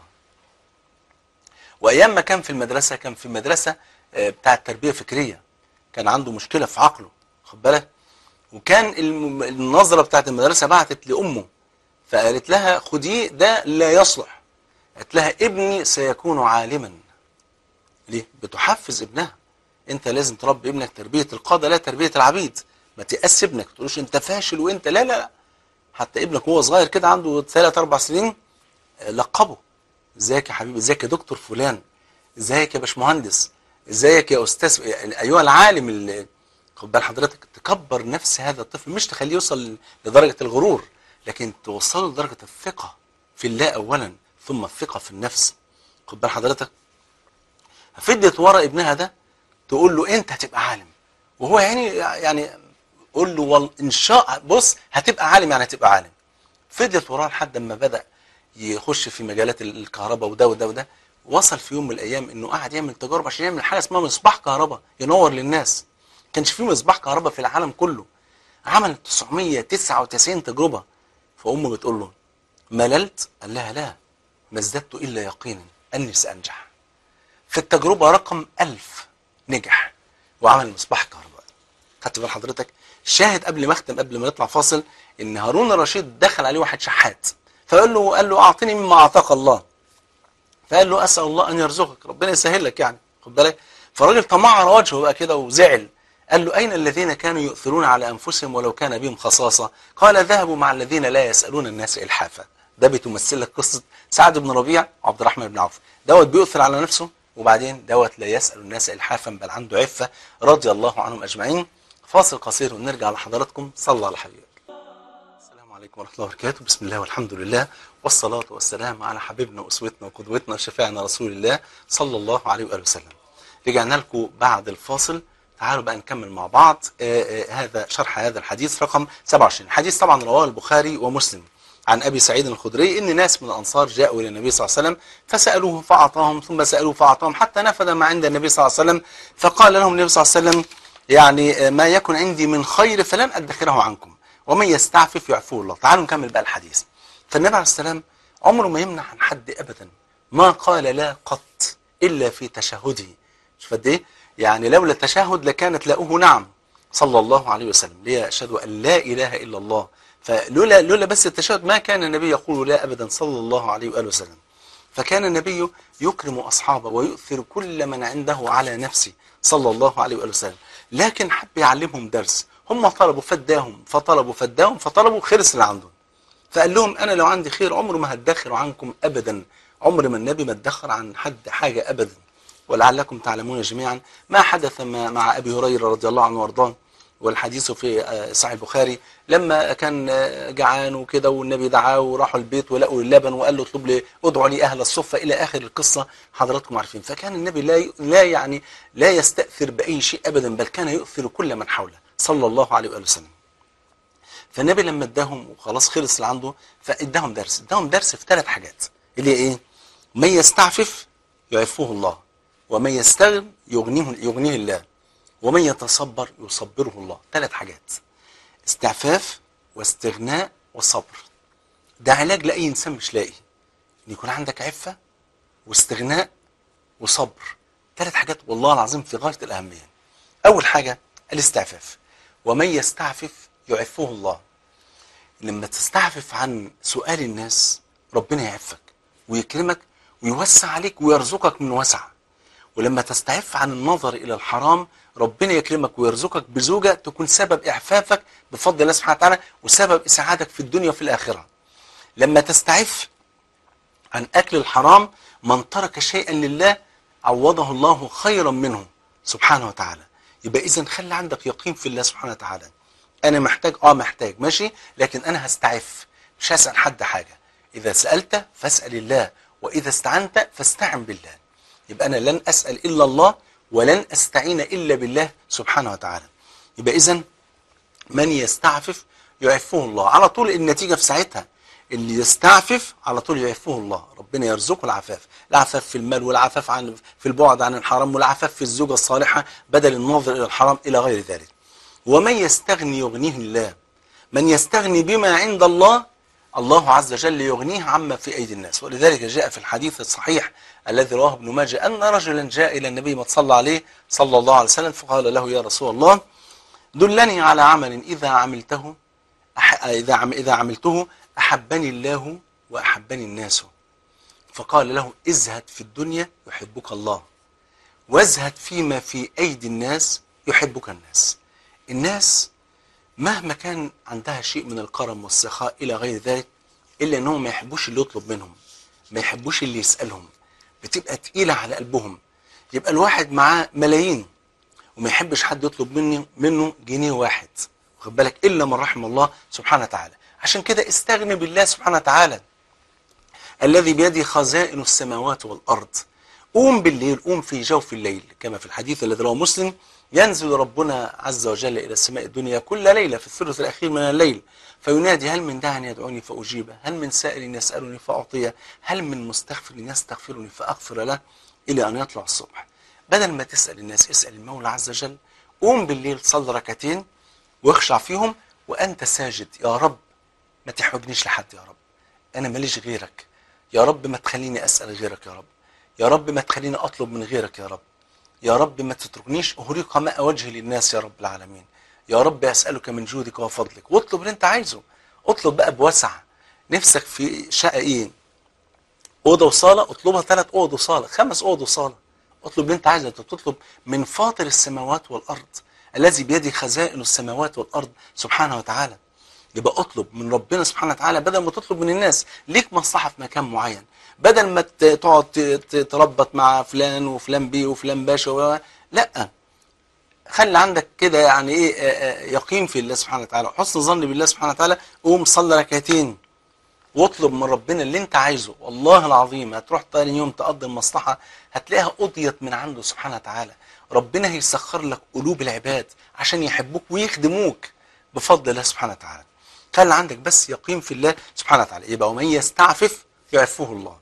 وأيام ما كان في المدرسة كان في مدرسة بتاعة تربية فكرية كان عنده مشكلة في عقله خد بالك وكان النظرة بتاعة المدرسة بعتت لأمه فقالت لها خديه ده لا يصلح قالت لها ابني سيكون عالما ليه؟ بتحفز ابنها انت لازم تربي ابنك تربية القادة لا تربية العبيد ما تيأس ابنك تقولوش انت فاشل وانت لا لا لا حتى ابنك وهو صغير كده عنده ثلاث اربع سنين لقبه ازيك يا حبيبي ازيك يا دكتور فلان ازيك يا باشمهندس ازيك يا استاذ ايها العالم اللي خد بال حضرتك تكبر نفس هذا الطفل مش تخليه يوصل لدرجه الغرور لكن توصله لدرجه الثقه في الله اولا ثم الثقه في النفس خد بال حضرتك فدت ورا ابنها ده تقول له انت هتبقى عالم وهو يعني يعني قول له وال ان شاء بص هتبقى عالم يعني هتبقى عالم فضلت وراه لحد ما بدا يخش في مجالات الكهرباء وده وده وده وصل في يوم من الايام انه قاعد يعمل تجارب عشان يعمل حاجه اسمها مصباح كهرباء ينور للناس كانش في مصباح كهرباء في العالم كله عمل 999 تجربه فامه بتقول له مللت قال لها لا ما ازددت الا يقينا اني سانجح في التجربه رقم 1000 نجح وعمل مصباح كهرباء خدت بال حضرتك شاهد قبل ما اختم قبل ما نطلع فاصل ان هارون الرشيد دخل عليه واحد شحات فقال له قال له اعطني مما اعطاك الله فقال له اسال الله ان يرزقك ربنا يسهل لك يعني خد بالك فالراجل تمعر وجهه بقى كده وزعل قال له اين الذين كانوا يؤثرون على انفسهم ولو كان بهم خصاصه قال ذهبوا مع الذين لا يسالون الناس الحافا ده بتمثل لك قصه سعد بن ربيع وعبد الرحمن بن عوف دوت بيؤثر على نفسه وبعدين دوت لا يسال الناس الحافا بل عنده عفه رضي الله عنهم اجمعين فاصل قصير ونرجع لحضراتكم صلى على حبيبك السلام عليكم ورحمة الله وبركاته بسم الله والحمد لله والصلاة والسلام على حبيبنا وأسوتنا وقدوتنا وشفاعنا رسول الله صلى الله عليه وآله وسلم رجعنا لكم بعد الفاصل تعالوا بقى نكمل مع بعض آآ آآ هذا شرح هذا الحديث رقم 27 حديث طبعا رواه البخاري ومسلم عن أبي سعيد الخدري إن ناس من الأنصار جاءوا إلى النبي صلى الله عليه وسلم فسألوه فأعطاهم ثم سألوه فأعطاهم حتى نفذ ما عند النبي صلى الله عليه وسلم فقال لهم النبي صلى الله عليه وسلم يعني ما يكن عندي من خير فلن أدخره عنكم ومن يستعفف يعفوه الله تعالوا نكمل بقى الحديث فالنبي عليه السلام عمره ما يمنع عن حد ابدا ما قال لا قط الا في تشهده شوف قد ايه يعني لولا التشهد لكانت لاؤه نعم صلى الله عليه وسلم ليه اشهد ان لا اله الا الله فلولا لولا بس التشهد ما كان النبي يقول لا ابدا صلى الله عليه واله وسلم فكان النبي يكرم اصحابه ويؤثر كل من عنده على نفسه صلى الله عليه واله وسلم لكن حب يعلمهم درس هم طلبوا فداهم فطلبوا فداهم فطلبوا خلص اللي عندهم فقال لهم انا لو عندي خير عمر ما هدخر عنكم ابدا عمر ما النبي ما ادخر عن حد حاجه ابدا ولعلكم تعلمون جميعا ما حدث ما- مع ابي هريره رضي الله عنه وارضاه والحديث في آه، صحيح البخاري لما كان آه، جعان وكده والنبي دعاه وراحوا البيت ولقوا اللبن وقال له اطلب لي ادعوا لي اهل الصفه الى اخر القصه حضراتكم عارفين فكان النبي لا ي- لا يعني لا يستاثر باي شيء ابدا بل كان يؤثر كل من حوله صلى الله عليه واله وسلم فالنبي لما اداهم وخلاص خلص اللي عنده فاداهم درس اداهم درس في ثلاث حاجات اللي هي ايه من يستعفف يعفه الله ومن يستغن يغنيه يغنيه الله ومن يتصبر يصبره الله ثلاث حاجات استعفاف واستغناء وصبر ده علاج لاي انسان مش لاقي ان يكون عندك عفه واستغناء وصبر ثلاث حاجات والله العظيم في غايه الاهميه اول حاجه الاستعفاف ومن يستعفف يعفه الله لما تستعفف عن سؤال الناس ربنا يعفك ويكرمك ويوسع عليك ويرزقك من وسع ولما تستعف عن النظر الى الحرام ربنا يكرمك ويرزقك بزوجه تكون سبب اعفافك بفضل الله سبحانه وتعالى وسبب اسعادك في الدنيا وفي الاخره لما تستعف عن اكل الحرام من ترك شيئا لله عوضه الله خيرا منه سبحانه وتعالى يبقى اذا خلي عندك يقين في الله سبحانه وتعالى انا محتاج اه محتاج ماشي لكن انا هستعف مش هسال حد حاجه اذا سالت فاسال الله واذا استعنت فاستعن بالله يبقى انا لن اسال الا الله ولن استعين الا بالله سبحانه وتعالى يبقى اذا من يستعفف يعفه الله على طول النتيجة في ساعتها اللي يستعفف على طول يعفه الله ربنا يرزقه العفاف العفاف في المال والعفاف عن في البعد عن الحرام والعفاف في الزوجة الصالحة بدل النظر إلى الحرام إلى غير ذلك ومن يستغني يغنيه الله من يستغني بما عند الله الله عز وجل يغنيه عما في أيدي الناس ولذلك جاء في الحديث الصحيح الذي رواه ابن ماجه أن رجلا جاء إلى النبي ما صلى عليه صلى الله عليه وسلم فقال له يا رسول الله دلني على عمل إذا عملته أح... إذا عم... إذا عملته أحبني الله وأحبني الناس فقال له ازهد في الدنيا يحبك الله وازهد فيما في أيدي الناس يحبك الناس الناس مهما كان عندها شيء من الكرم والسخاء إلى غير ذلك إلا أنهم ما يحبوش اللي يطلب منهم ما يحبوش اللي يسألهم بتبقى تقيلة على قلبهم يبقى الواحد معاه ملايين وما يحبش حد يطلب مني منه جنيه واحد واخد بالك الا من رحم الله سبحانه وتعالى عشان كده استغني بالله سبحانه وتعالى الذي بيده خزائن السماوات والارض قوم بالليل قوم في جوف الليل كما في الحديث الذي رواه مسلم ينزل ربنا عز وجل الى السماء الدنيا كل ليله في الثلث الاخير من الليل فينادي هل من داع يدعوني فاجيبه هل من سائل يسالني فاعطيه هل من مستغفر يستغفرني فاغفر له الى ان يطلع الصبح بدل ما تسال الناس اسال المولى عز وجل قوم بالليل صلي ركعتين واخشع فيهم وانت ساجد يا رب ما تحوجنيش لحد يا رب انا ماليش غيرك يا رب ما تخليني اسال غيرك يا رب يا رب ما تخليني اطلب من غيرك يا رب يا رب ما تتركنيش اهريق ماء وجهي للناس يا رب العالمين يا رب اسالك من جودك وفضلك واطلب اللي انت عايزه اطلب بقى بوسع نفسك في شقه ايه اوضه وصاله اطلبها ثلاث اوض وصاله خمس اوض وصاله اطلب اللي انت عايزه انت تطلب من فاطر السماوات والارض الذي بيده خزائن السماوات والارض سبحانه وتعالى يبقى اطلب من ربنا سبحانه وتعالى بدل ما تطلب من الناس ليك مصلحه في مكان معين بدل ما ت- تقعد ت- ت- تربط مع فلان وفلان بيه وفلان باشا و- لا خلي عندك كده يعني ايه آه، آه، يقين في الله سبحانه وتعالى حسن ظن بالله سبحانه وتعالى قوم صلي ركعتين واطلب من ربنا اللي انت عايزه والله العظيم هتروح تاني يوم تقضي المصلحة هتلاقيها قضيت من عنده سبحانه وتعالى ربنا هيسخر لك قلوب العباد عشان يحبوك ويخدموك بفضل الله سبحانه وتعالى خلي عندك بس يقين في الله سبحانه وتعالى يبقى ومن يستعفف يعفه الله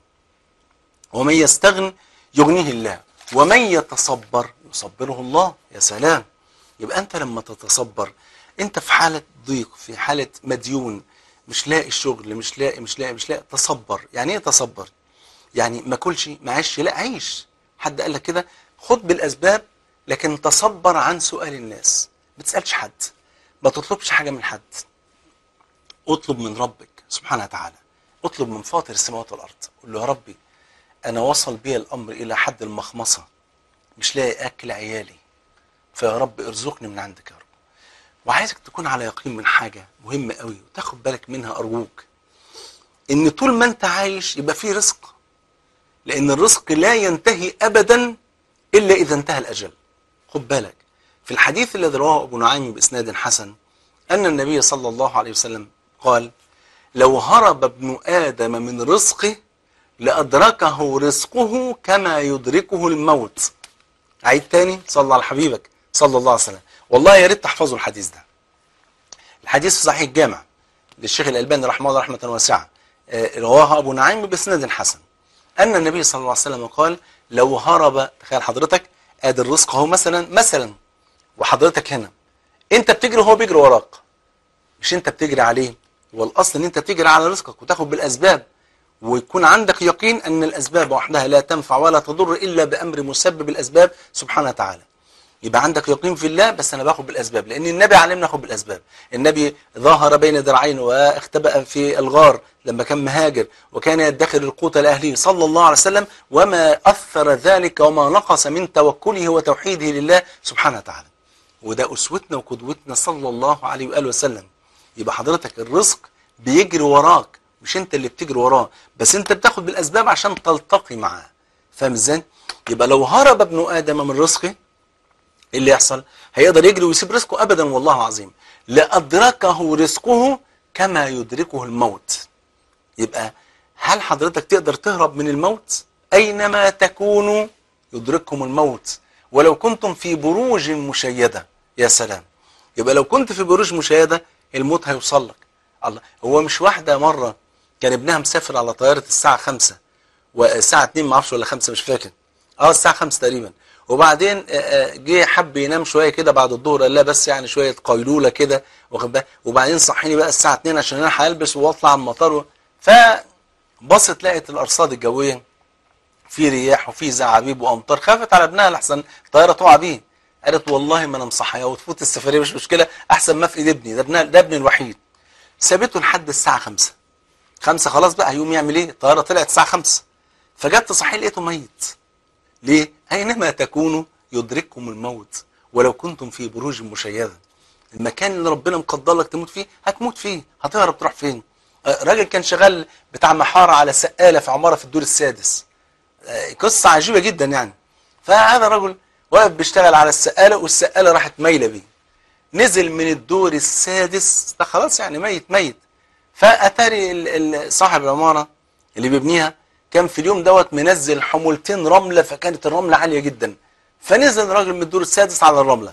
ومن يستغن يغنيه الله ومن يتصبر يصبره الله يا سلام يبقى انت لما تتصبر انت في حالة ضيق في حالة مديون مش لاقي شغل مش لاقي مش لاقي مش لاقي تصبر يعني ايه تصبر يعني ما كلش معيش لا عيش حد قال لك كده خد بالاسباب لكن تصبر عن سؤال الناس ما تسالش حد ما تطلبش حاجه من حد اطلب من ربك سبحانه وتعالى اطلب من فاطر السماوات والارض قول له يا ربي انا وصل بي الامر الى حد المخمصه مش لاقي اكل عيالي فيا رب ارزقني من عندك يا رب وعايزك تكون على يقين من حاجه مهمه قوي وتاخد بالك منها ارجوك ان طول ما انت عايش يبقى في رزق لان الرزق لا ينتهي ابدا الا اذا انتهى الاجل خد بالك في الحديث الذي رواه ابو نعيم باسناد حسن ان النبي صلى الله عليه وسلم قال لو هرب ابن ادم من رزقه لادركه رزقه كما يدركه الموت عيد تاني صلى على حبيبك صلى الله عليه وسلم والله يا ريت تحفظوا الحديث ده الحديث في صحيح الجامع للشيخ الألباني رحمه الله رحمة واسعة آه، رواه أبو نعيم بسند حسن أن النبي صلى الله عليه وسلم قال لو هرب تخيل حضرتك ادي الرزق اهو مثلا مثلا وحضرتك هنا انت بتجري وهو بيجري وراك مش انت بتجري عليه والاصل ان انت تجري على رزقك وتاخد بالاسباب ويكون عندك يقين ان الاسباب وحدها لا تنفع ولا تضر الا بامر مسبب الاسباب سبحانه وتعالى يبقى عندك يقين في الله بس انا باخد بالاسباب لان النبي علمنا ناخد بالاسباب النبي ظهر بين ذراعين واختبأ في الغار لما كان مهاجر وكان يدخر القوت لاهله صلى الله عليه وسلم وما اثر ذلك وما نقص من توكله وتوحيده لله سبحانه وتعالى وده اسوتنا وقدوتنا صلى الله عليه واله وسلم يبقى حضرتك الرزق بيجري وراك مش انت اللي بتجري وراه بس انت بتاخد بالاسباب عشان تلتقي معاه فاهم ازاي يبقى لو هرب ابن ادم من رزقه ايه اللي يحصل هيقدر يجري ويسيب رزقه ابدا والله العظيم لادركه رزقه كما يدركه الموت يبقى هل حضرتك تقدر تهرب من الموت اينما تكونوا يدرككم الموت ولو كنتم في بروج مشيده يا سلام يبقى لو كنت في بروج مشيده الموت هيوصل لك الله هو مش واحده مره كان ابنها مسافر على طياره الساعه 5 والساعه 2 ما اعرفش ولا 5 مش فاكر اه الساعه 5 تقريبا وبعدين جه حب ينام شويه كده بعد الظهر قال لا بس يعني شويه قيلوله كده واخد بالك وبعدين صحيني بقى الساعه 2 عشان انا هلبس واطلع على المطار فبصت لقت الارصاد الجويه في رياح وفي زعابيب وامطار خافت على ابنها لحسن الطياره تقع بيه قالت والله ما انا مصحيه وتفوت السفريه مش مشكله احسن ما في ايد ابني ده ابنها ده ابني الوحيد سابته لحد الساعه 5 5 خلاص بقى هيقوم يعمل ايه الطياره طلعت الساعه 5 فجت تصحيه لقيته ميت ليه اينما تكونوا يدرككم الموت ولو كنتم في بروج مشيده المكان اللي ربنا مقدر لك تموت فيه هتموت فيه هتهرب تروح فين راجل كان شغال بتاع محاره على سقاله في عماره في الدور السادس قصه عجيبه جدا يعني فهذا الرجل واقف بيشتغل على السقاله والسقاله راحت مايله بيه نزل من الدور السادس ده خلاص يعني ميت ميت فاتاري صاحب العماره اللي بيبنيها كان في اليوم دوت منزل حمولتين رمله فكانت الرمله عاليه جدا فنزل الراجل من الدور السادس على الرمله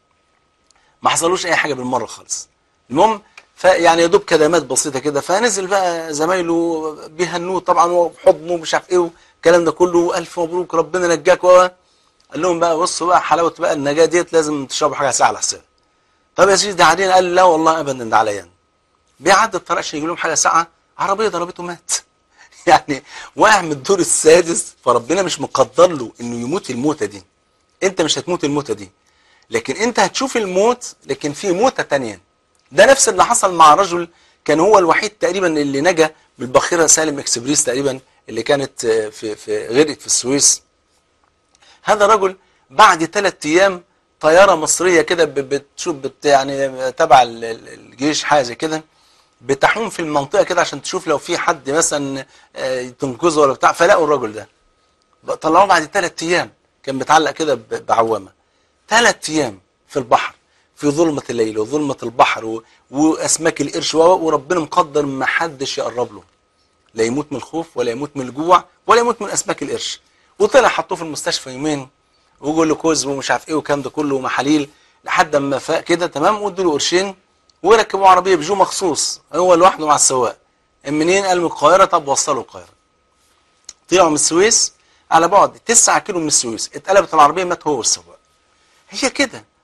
ما حصلوش اي حاجه بالمره خالص المهم فيعني يا دوب كدمات بسيطه كده فنزل بقى زمايله بيهنوه طبعا وحضنه مش عارف ايه والكلام ده كله الف مبروك ربنا نجاك و قال لهم بقى بصوا بقى حلاوه بقى النجاه ديت لازم تشربوا حاجه ساعه على حساب طب يا سيدي ده علينا قال لا والله ابدا ده عليا بيعدي الطريق عشان يجيب لهم حاجه ساعه عربيه ضربته مات يعني واقع من الدور السادس فربنا مش مقدر له انه يموت الموتة دي انت مش هتموت الموتة دي لكن انت هتشوف الموت لكن في موتة تانية ده نفس اللي حصل مع رجل كان هو الوحيد تقريبا اللي نجا بالباخرة سالم اكسبريس تقريبا اللي كانت في في غرقت في السويس هذا رجل بعد ثلاث ايام طيارة مصرية كده بتشوف بت يعني تبع الجيش حاجة زي كده بتحوم في المنطقة كده عشان تشوف لو في حد مثلا تنقذه ولا بتاع فلاقوا الرجل ده طلعوه بعد ثلاث ايام كان متعلق كده بعوامة ثلاث ايام في البحر في ظلمة الليل وظلمة البحر و... واسماك القرش وربنا مقدر ما حدش يقرب له لا يموت من الخوف ولا يموت من الجوع ولا يموت من اسماك القرش وطلع حطوه في المستشفى يومين وجلوكوز ومش عارف ايه والكلام ده كله ومحاليل لحد اما فاق كده تمام وادوا له قرشين وركبوا عربيه بيجو مخصوص هو لوحده مع السواق منين قال من القاهره طب وصلوا القاهره طلعوا من السويس على بعد 9 كيلو من السويس اتقلبت العربيه مات هو والسواق هي كده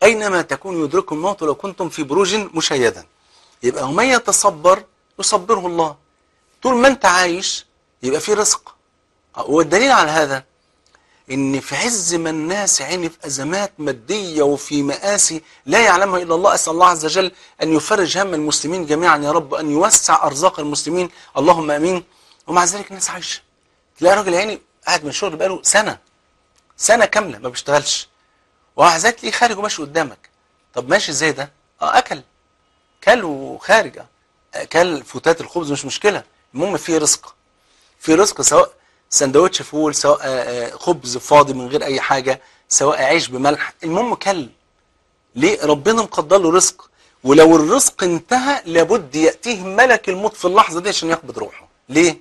أينما تكون يدرككم الموت لو كنتم في بروج مشيدة يبقى ومن يتصبر يصبره الله طول ما أنت عايش يبقى في رزق والدليل على هذا ان في عز ما الناس عيني في ازمات ماديه وفي مآسي لا يعلمها الا الله اسال الله عز وجل ان يفرج هم المسلمين جميعا يا رب ان يوسع ارزاق المسلمين اللهم امين ومع ذلك الناس عايشه تلاقي راجل عيني قاعد من الشغل بقاله سنه سنه كامله ما بيشتغلش ومع ذلك تلاقيه خارج وماشي قدامك طب ماشي ازاي ده؟ اه اكل كل وخارج كل فتات الخبز مش مشكله المهم في رزق في رزق سواء سندوتش فول سواء خبز فاضي من غير اي حاجه سواء عيش بملح المهم كل ليه ربنا مقدر له رزق ولو الرزق انتهى لابد ياتيه ملك الموت في اللحظه دي عشان يقبض روحه ليه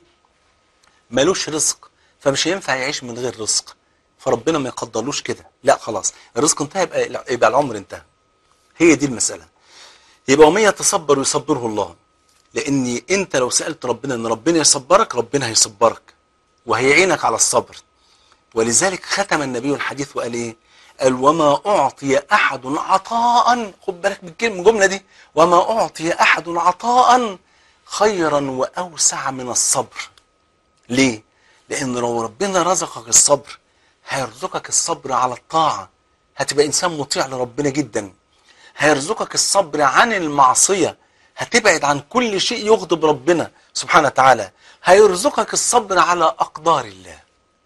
ملوش رزق فمش هينفع يعيش من غير رزق فربنا ما يقدرلوش كده لا خلاص الرزق انتهى يبقى يبقى العمر انتهى هي دي المساله يبقى ومن يتصبر يصبره الله لان انت لو سالت ربنا ان ربنا يصبرك ربنا هيصبرك وهيعينك على الصبر ولذلك ختم النبي الحديث وقال ايه قال وما اعطي احد عطاء خد بالك من الكلمه الجمله دي وما اعطي احد عطاء خيرا واوسع من الصبر ليه لان لو ربنا رزقك الصبر هيرزقك الصبر على الطاعه هتبقى انسان مطيع لربنا جدا هيرزقك الصبر عن المعصيه هتبعد عن كل شيء يغضب ربنا سبحانه وتعالى هيرزقك الصبر على أقدار الله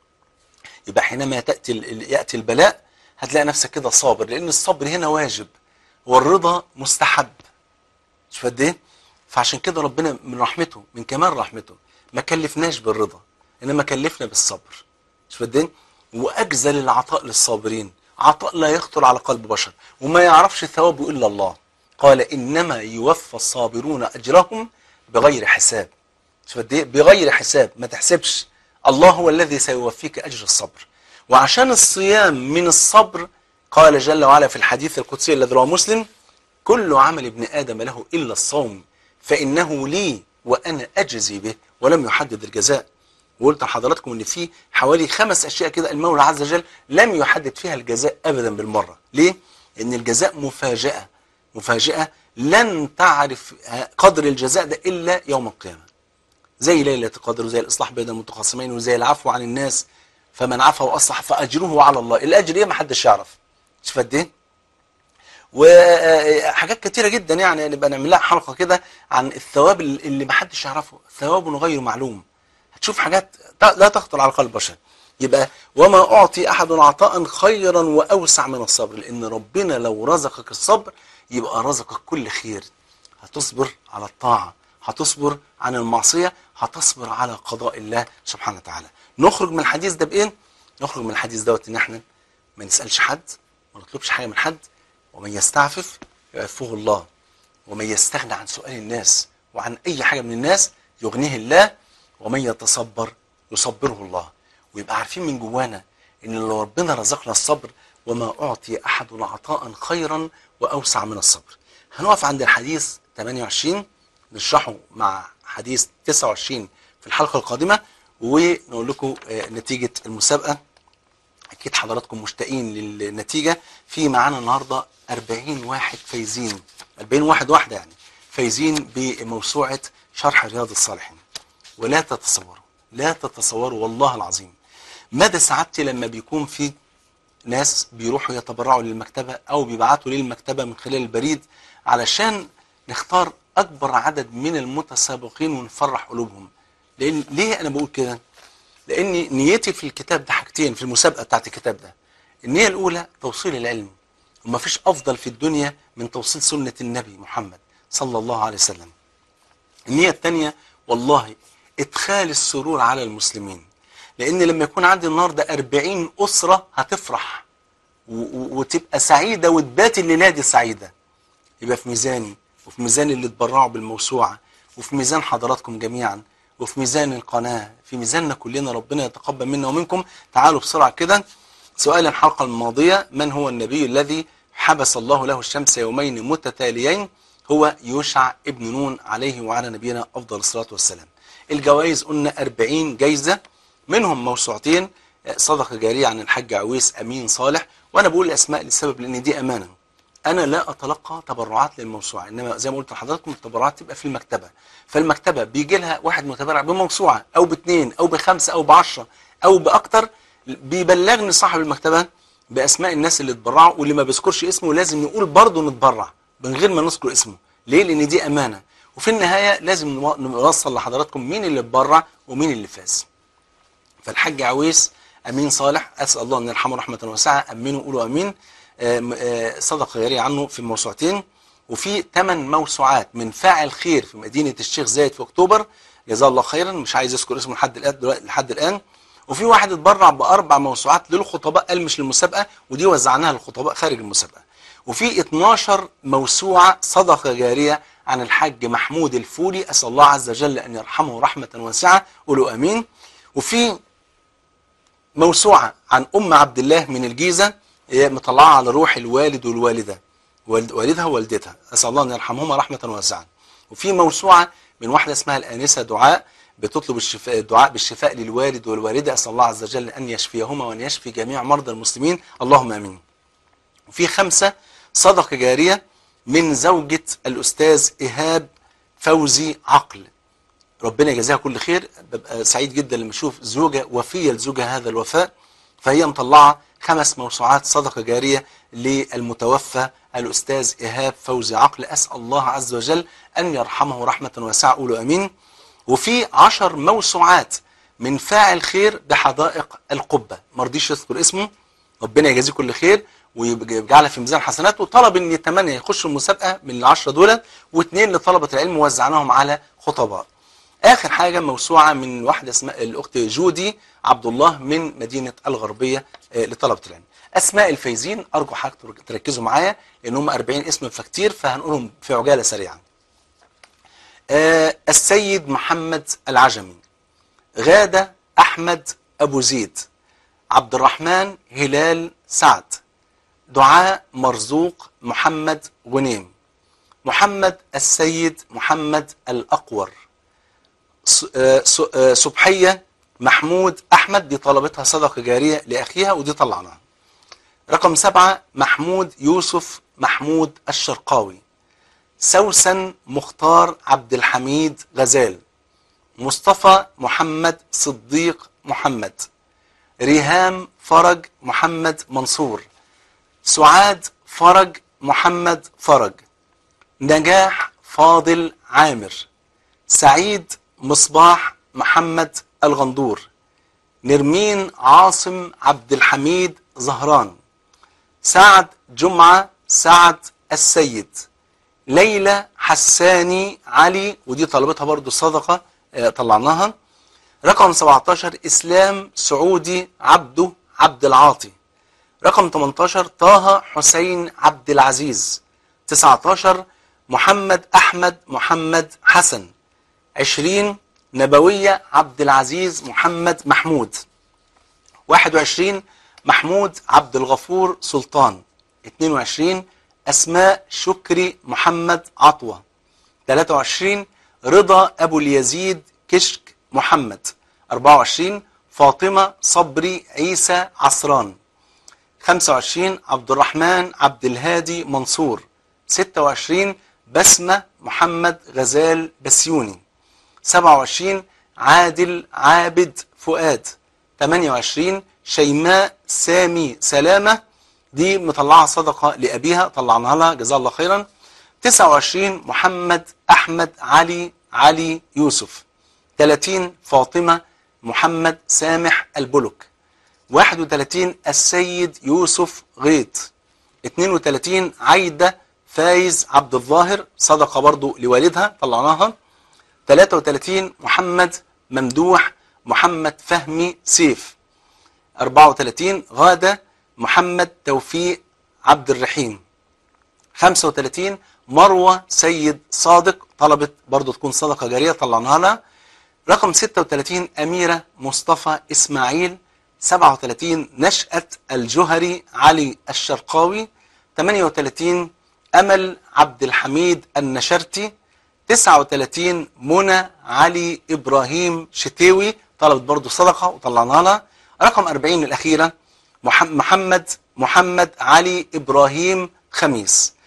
يبقى حينما تأتي يأتي البلاء هتلاقي نفسك كده صابر لأن الصبر هنا واجب والرضا مستحب شوف قد ايه فعشان كده ربنا من رحمته من كمال رحمته ما كلفناش بالرضا انما كلفنا بالصبر شوف قد ايه واجزل العطاء للصابرين عطاء لا يخطر على قلب بشر وما يعرفش ثوابه الا الله قال انما يوفى الصابرون اجرهم بغير حساب شوف قد ايه بغير حساب ما تحسبش الله هو الذي سيوفيك اجر الصبر وعشان الصيام من الصبر قال جل وعلا في الحديث القدسي الذي رواه مسلم كل عمل ابن ادم له الا الصوم فانه لي وانا اجزي به ولم يحدد الجزاء وقلت لحضراتكم ان في حوالي خمس اشياء كده المولى عز وجل لم يحدد فيها الجزاء ابدا بالمره ليه ان الجزاء مفاجاه مفاجاه لن تعرف قدر الجزاء ده الا يوم القيامه زي ليلة القدر وزي الإصلاح بين المتخاصمين وزي العفو عن الناس فمن عفا وأصلح فأجره على الله الأجر إيه ما حدش يعرف شوف قد إيه وحاجات كتيرة جدا يعني نبقى نعمل لها حلقة كده عن الثواب اللي ما حدش يعرفه ثواب غير معلوم هتشوف حاجات لا تخطر على قلب بشر يبقى وما أعطي أحد عطاء خيرا وأوسع من الصبر لأن ربنا لو رزقك الصبر يبقى رزقك كل خير هتصبر على الطاعة هتصبر عن المعصية هتصبر على قضاء الله سبحانه وتعالى نخرج من الحديث ده بإيه؟ نخرج من الحديث دوت إن احنا ما نسألش حد ما نطلبش حاجة من حد ومن يستعفف يعفه الله ومن يستغنى عن سؤال الناس وعن أي حاجة من الناس يغنيه الله ومن يتصبر يصبره الله ويبقى عارفين من جوانا إن لو ربنا رزقنا الصبر وما أعطي أحد عطاء خيرا وأوسع من الصبر هنقف عند الحديث 28 نشرحه مع حديث 29 في الحلقة القادمة ونقول لكم نتيجة المسابقة أكيد حضراتكم مشتاقين للنتيجة في معانا النهاردة 40 واحد فايزين 40 واحد واحدة يعني فايزين بموسوعة شرح رياض الصالحين ولا تتصوروا لا تتصوروا والله العظيم مدى سعادتي لما بيكون في ناس بيروحوا يتبرعوا للمكتبة أو بيبعتوا للمكتبة من خلال البريد علشان نختار أكبر عدد من المتسابقين ونفرح قلوبهم لأن ليه أنا بقول كده؟ لأن نيتي في الكتاب ده حاجتين في المسابقة بتاعت الكتاب ده النية الأولى توصيل العلم وما فيش أفضل في الدنيا من توصيل سنة النبي محمد صلى الله عليه وسلم النية الثانية والله إدخال السرور على المسلمين لأن لما يكون عندي النهاردة 40 أسرة هتفرح وتبقى سعيدة وتبات الليلة دي سعيدة يبقى في ميزاني وفي ميزان اللي اتبرعوا بالموسوعة وفي ميزان حضراتكم جميعا وفي ميزان القناة في ميزاننا كلنا ربنا يتقبل منا ومنكم تعالوا بسرعة كده سؤال الحلقة الماضية من هو النبي الذي حبس الله له الشمس يومين متتاليين هو يوشع ابن نون عليه وعلى نبينا أفضل الصلاة والسلام الجوائز قلنا 40 جايزة منهم موسوعتين صدقة جارية عن الحاج عويس أمين صالح وأنا بقول الأسماء للسبب لأن دي أمانة انا لا اتلقى تبرعات للموسوعه انما زي ما قلت لحضراتكم التبرعات تبقى في المكتبه فالمكتبه بيجي لها واحد متبرع بموسوعه او باثنين او بخمسه او بعشره او باكتر بيبلغني صاحب المكتبه باسماء الناس اللي اتبرعوا واللي ما بيذكرش اسمه لازم نقول برضه نتبرع من غير ما نذكر اسمه ليه لان دي امانه وفي النهايه لازم نو- نوصل لحضراتكم مين اللي اتبرع ومين اللي فاز فالحاج عويس امين صالح اسال الله ان يرحمه رحمه واسعه امنوا قولوا امين آم، آه، صدقه جاريه عنه في موسوعتين وفي ثمان موسوعات من فاعل خير في مدينه الشيخ زايد في اكتوبر جزاه الله خيرا مش عايز اذكر اسمه لحد الان دلوقتي- لحد الان وفي واحد اتبرع باربع موسوعات للخطباء قال مش للمسابقه ودي وزعناها للخطباء خارج المسابقه وفي 12 موسوعه صدقه جاريه عن الحاج محمود الفولي اسال الله عز وجل ان يرحمه رحمه واسعه قولوا امين وفي موسوعة عن أم عبد الله من الجيزة هي مطلعة على روح الوالد والوالدة والد والدها ووالدتها أسأل الله أن يرحمهما رحمة واسعة وفي موسوعة من واحدة اسمها الآنسة دعاء بتطلب الشفاء الدعاء بالشفاء للوالد والوالدة أسأل الله عز وجل أن يشفيهما وأن يشفي جميع مرضى المسلمين اللهم آمين وفي خمسة صدقة جارية من زوجة الأستاذ إيهاب فوزي عقل ربنا يجازيها كل خير ببقى سعيد جدا لما اشوف زوجة وفية لزوجها هذا الوفاء فهي مطلعة خمس موسوعات صدقة جارية للمتوفى الأستاذ إيهاب فوزي عقل أسأل الله عز وجل أن يرحمه رحمة واسعة قولوا أمين وفي عشر موسوعات من فاعل خير بحدائق القبة مرضيش يذكر اسمه ربنا يجازيه كل خير ويجعلها في ميزان حسناته وطلب ان ثمانية يخشوا المسابقة من العشرة دول واثنين لطلبة العلم وزعناهم على خطباء اخر حاجة موسوعة من واحدة اسمها الاخت جودي عبد الله من مدينة الغربية آه، لطلبة العلم اسماء الفايزين ارجو حضرتك تركزوا معايا لان هم 40 اسم فكتير فهنقولهم في عجالة سريعا آه، السيد محمد العجمي غادة احمد ابو زيد عبد الرحمن هلال سعد دعاء مرزوق محمد غنيم محمد السيد محمد الأقور س- آه، س- آه، سبحية محمود أحمد دي طلبتها صدقة جارية لأخيها ودي طلعناها رقم سبعة محمود يوسف محمود الشرقاوي سوسن مختار عبد الحميد غزال مصطفى محمد صديق محمد ريهام فرج محمد منصور سعاد فرج محمد فرج نجاح فاضل عامر سعيد مصباح محمد الغندور نرمين عاصم عبد الحميد زهران سعد جمعة سعد السيد ليلى حساني علي ودي طلبتها برضو صدقة آه، طلعناها رقم 17 إسلام سعودي عبده عبد العاطي رقم 18 طه حسين عبد العزيز 19 محمد أحمد محمد حسن 20 نبوية عبد العزيز محمد محمود 21 محمود عبد الغفور سلطان 22 أسماء شكري محمد عطوة 23 رضا أبو اليزيد كشك محمد 24 فاطمة صبري عيسى عصران 25 عبد الرحمن عبد الهادي منصور 26 بسمة محمد غزال بسيوني 27 عادل عابد فؤاد 28 شيماء سامي سلامة دي مطلعة صدقة لأبيها طلعناها لها جزاه الله خيرا 29 محمد أحمد علي علي يوسف 30 فاطمة محمد سامح البلك 31 السيد يوسف غيط 32 عايدة فايز عبد الظاهر صدقة برضو لوالدها طلعناها 33 محمد ممدوح محمد فهمي سيف 34 غادة محمد توفيق عبد الرحيم 35 مروة سيد صادق طلبت برضو تكون صدقة جارية طلعناها لها رقم 36 أميرة مصطفى إسماعيل 37 نشأة الجهري علي الشرقاوي 38 أمل عبد الحميد النشرتي 39 منى علي إبراهيم شتاوي طلبت برضو صدقة وطلعناها لها رقم 40 الأخيرة مح- محمد محمد علي إبراهيم خميس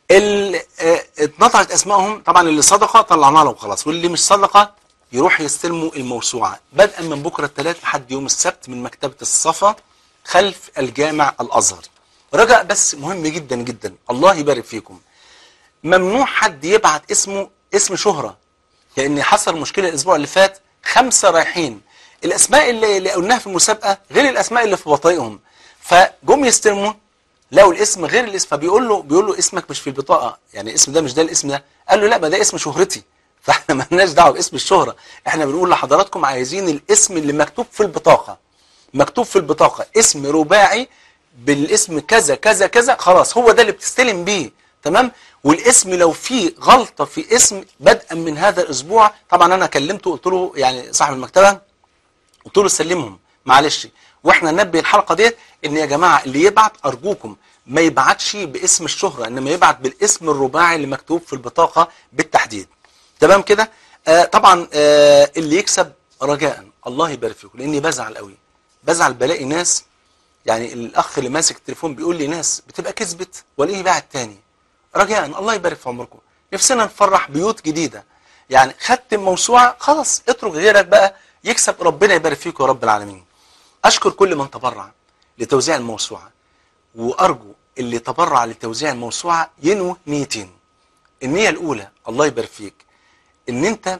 اللي آه، اتنطعت اسمائهم طبعا اللي صدقه طلعنا لهم خلاص واللي مش صدقه يروح يستلموا الموسوعه بدءا من بكره الثلاث لحد يوم السبت من مكتبه الصفا خلف الجامع الازهر رجاء بس مهم جدا جدا الله يبارك فيكم ممنوع حد يبعت اسمه اسم شهرة لان حصل مشكلة الاسبوع اللي فات خمسة رايحين الاسماء اللي, اللي قلناها في المسابقة غير الاسماء اللي في بطايقهم فجم يستلموا لقوا الاسم غير الاسم فبيقول له بيقول له اسمك مش في البطاقة يعني الاسم ده مش ده الاسم ده قال له لا ما ده اسم شهرتي فاحنا ما لناش دعوه باسم الشهرة احنا بنقول لحضراتكم عايزين الاسم اللي مكتوب في البطاقة مكتوب في البطاقة اسم رباعي بالاسم كذا كذا كذا خلاص هو ده اللي بتستلم بيه تمام والاسم لو فيه غلطة في اسم بدءا من هذا الاسبوع طبعا انا كلمته قلت له يعني صاحب المكتبة قلت له سلمهم معلش واحنا ننبه الحلقة ديت ان يا جماعة اللي يبعت ارجوكم ما يبعتش باسم الشهرة انما يبعت بالاسم الرباعي اللي مكتوب في البطاقة بالتحديد تمام كده آه طبعا آه اللي يكسب رجاء الله يبارك فيكم لاني بزعل قوي بزعل بلاقي ناس يعني الاخ اللي ماسك التليفون بيقول لي ناس بتبقى كسبت والاقيه باعت تاني رجاء الله يبارك في عمركم نفسنا نفرح بيوت جديدة يعني خدت موسوعة خلاص اترك غيرك بقى يكسب ربنا يبارك فيكم يا رب العالمين اشكر كل من تبرع لتوزيع الموسوعة وارجو اللي تبرع لتوزيع الموسوعة ينوي نيتين النية الاولى الله يبارك فيك ان انت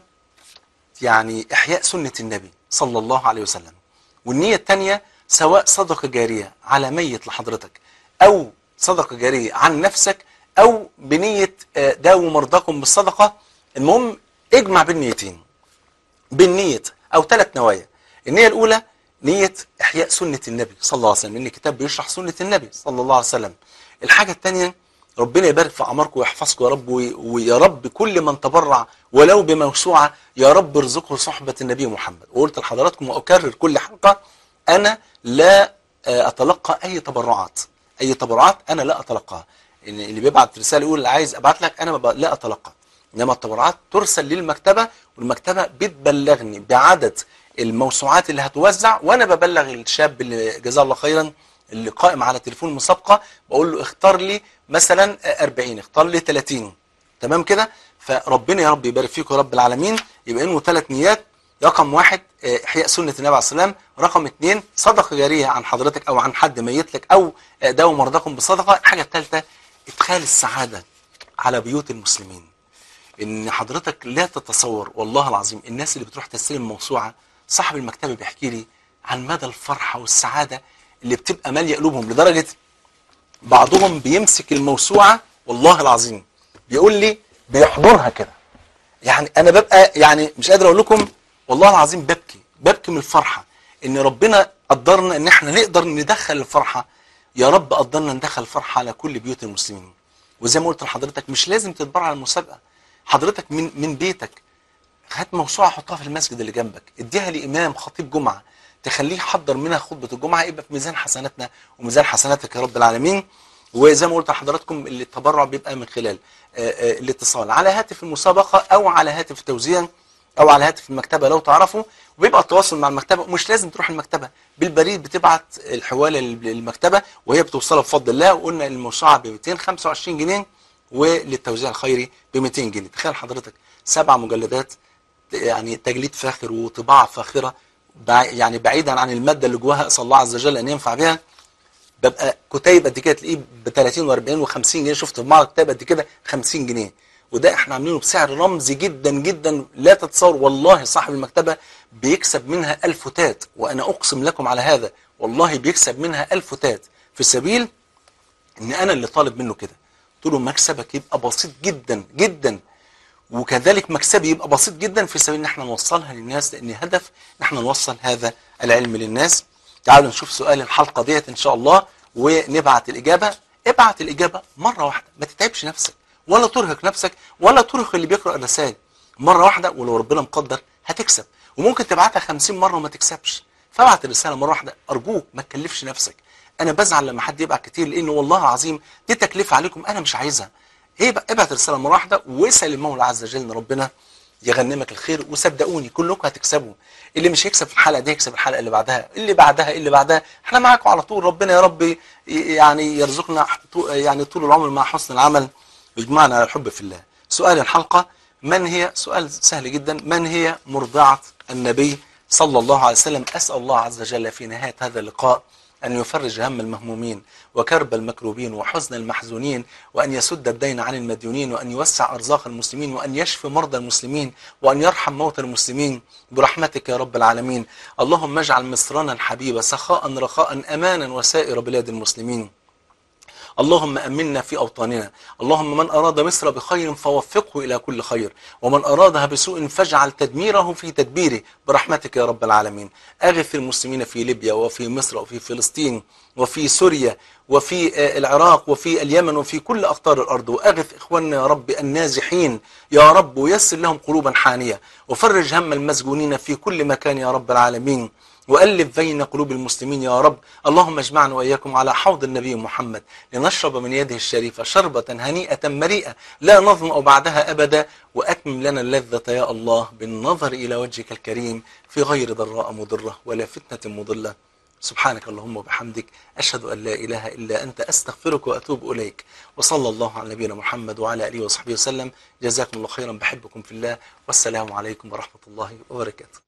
يعني احياء سنة النبي صلى الله عليه وسلم والنية الثانية سواء صدقة جارية على ميت لحضرتك او صدقة جارية عن نفسك او بنية آه، داووا مرضاكم بالصدقة المهم اجمع بين نيتين بين نية او ثلاث نوايا النية الاولى نية احياء سنة النبي صلى الله عليه وسلم ان الكتاب بيشرح سنة النبي صلى الله عليه وسلم الحاجة الثانية ربنا يبارك في اعماركم ويحفظكم يا رب وي- ويا رب كل من تبرع ولو بموسوعة يا رب ارزقه صحبة النبي محمد وقلت لحضراتكم واكرر كل حلقة انا لا آه، اتلقى اي تبرعات اي تبرعات انا لا اتلقاها إن اللي بيبعت رساله يقول عايز ابعت لك انا ما ب- لا اتلقى انما التبرعات ترسل للمكتبه والمكتبه بتبلغني بعدد الموسوعات اللي هتوزع وانا ببلغ الشاب اللي جزاه الله خيرا اللي قائم على تليفون مسابقه بقول له اختار لي مثلا 40 اختار لي 30 تمام كده فربنا يا رب يبارك فيكم يا رب العالمين يبقى انه ثلاث نيات رقم واحد آه، احياء سنه النبي عليه السلام رقم اثنين صدقه جاريه عن حضرتك او عن حد ميت لك او آه، داووا مرضاكم بالصدقه الحاجه الثالثه ادخال السعاده على بيوت المسلمين ان حضرتك لا تتصور والله العظيم الناس اللي بتروح تستلم موسوعه صاحب المكتبه بيحكي لي عن مدى الفرحه والسعاده اللي بتبقى ماليه قلوبهم لدرجه بعضهم بيمسك الموسوعه والله العظيم بيقول لي بيحضرها كده يعني انا ببقى يعني مش قادر اقول لكم والله العظيم ببكي ببكي من الفرحه ان ربنا قدرنا ان احنا نقدر ندخل الفرحه يا رب قدرنا ندخل الفرحه على كل بيوت المسلمين وزي ما قلت لحضرتك مش لازم تتبرع على المسابقه حضرتك من من بيتك هات موسوعه حطها في المسجد اللي جنبك اديها لامام خطيب جمعه تخليه يحضر منها خطبه الجمعه يبقى في ميزان حسناتنا وميزان حسناتك يا رب العالمين وزي ما قلت لحضراتكم اللي التبرع بيبقى من خلال آه، آه، الاتصال على هاتف المسابقه او على هاتف التوزيع او على هاتف المكتبه لو تعرفوا وبيبقى التواصل مع المكتبه ومش لازم تروح المكتبه بالبريد بتبعت الحواله للمكتبه وهي بتوصلها بفضل الله وقلنا الموسوعه ب 225 جنيه وللتوزيع الخيري ب 200 جنيه تخيل حضرتك سبع مجلدات يعني تجليد فاخر وطباعه فاخره بع- يعني بعيدا عن الماده اللي جواها اسال الله عز وجل ان ينفع بها ببقى كتيب قد كده تلاقيه ب 30 و40 و50 جنيه شفت في معرض كتاب قد كده 50 جنيه وده احنا عاملينه بسعر رمزي جدا جدا لا تتصور والله صاحب المكتبه بيكسب منها ألف تات وانا اقسم لكم على هذا والله بيكسب منها ألف تات في سبيل ان انا اللي طالب منه كده قلت له مكسبك يبقى بسيط جدا جدا وكذلك مكسبي يبقى بسيط جدا في سبيل ان احنا نوصلها للناس لان هدف ان احنا نوصل هذا العلم للناس تعالوا نشوف سؤال الحلقه ديت ان شاء الله ونبعت الاجابه ابعت الاجابه مره واحده ما تتعبش نفسك ولا ترهق نفسك ولا ترهق اللي بيقرا الرسائل مره واحده ولو ربنا مقدر هتكسب وممكن تبعتها 50 مره وما تكسبش فابعت الرساله مره واحده ارجوك ما تكلفش نفسك انا بزعل لما حد يبعت كتير لانه والله العظيم دي تكلفه عليكم انا مش عايزها ايه بقى ابعت رساله مره واحده واسال المولى عز وجل ان ربنا يغنمك الخير وصدقوني كلكم هتكسبوا اللي مش هيكسب في الحلقه دي هيكسب الحلقه اللي بعدها اللي بعدها اللي بعدها احنا معاكم على طول ربنا يا رب ي- يعني يرزقنا طو- يعني طول العمر مع حسن العمل يجمعنا على الحب في الله سؤال الحلقة من هي سؤال سهل جدا من هي مرضعة النبي صلى الله عليه وسلم أسأل الله عز وجل في نهاية هذا اللقاء أن يفرج هم المهمومين وكرب المكروبين وحزن المحزونين وأن يسد الدين عن المديونين وأن يوسع أرزاق المسلمين وأن يشفي مرضى المسلمين وأن يرحم موتى المسلمين برحمتك يا رب العالمين اللهم اجعل مصرنا الحبيبة سخاء رخاء أمانا وسائر بلاد المسلمين اللهم أمنا في أوطاننا اللهم من أراد مصر بخير فوفقه إلى كل خير ومن أرادها بسوء فاجعل تدميره في تدبيره برحمتك يا رب العالمين أغث المسلمين في ليبيا وفي مصر وفي فلسطين وفي سوريا وفي العراق وفي اليمن وفي كل أقطار الأرض وأغث إخواننا يا رب النازحين يا رب ويسر لهم قلوبا حانية وفرج هم المسجونين في كل مكان يا رب العالمين وألف بين قلوب المسلمين يا رب اللهم اجمعنا وإياكم على حوض النبي محمد لنشرب من يده الشريفة شربة هنيئة مريئة لا نظمأ بعدها أبدا وأتمم لنا اللذة يا الله بالنظر إلى وجهك الكريم في غير ضراء مضرة ولا فتنة مضلة سبحانك اللهم وبحمدك أشهد أن لا إله إلا أنت أستغفرك وأتوب إليك وصلى الله على نبينا محمد وعلى آله وصحبه وسلم جزاكم الله خيرا بحبكم في الله والسلام عليكم ورحمة الله وبركاته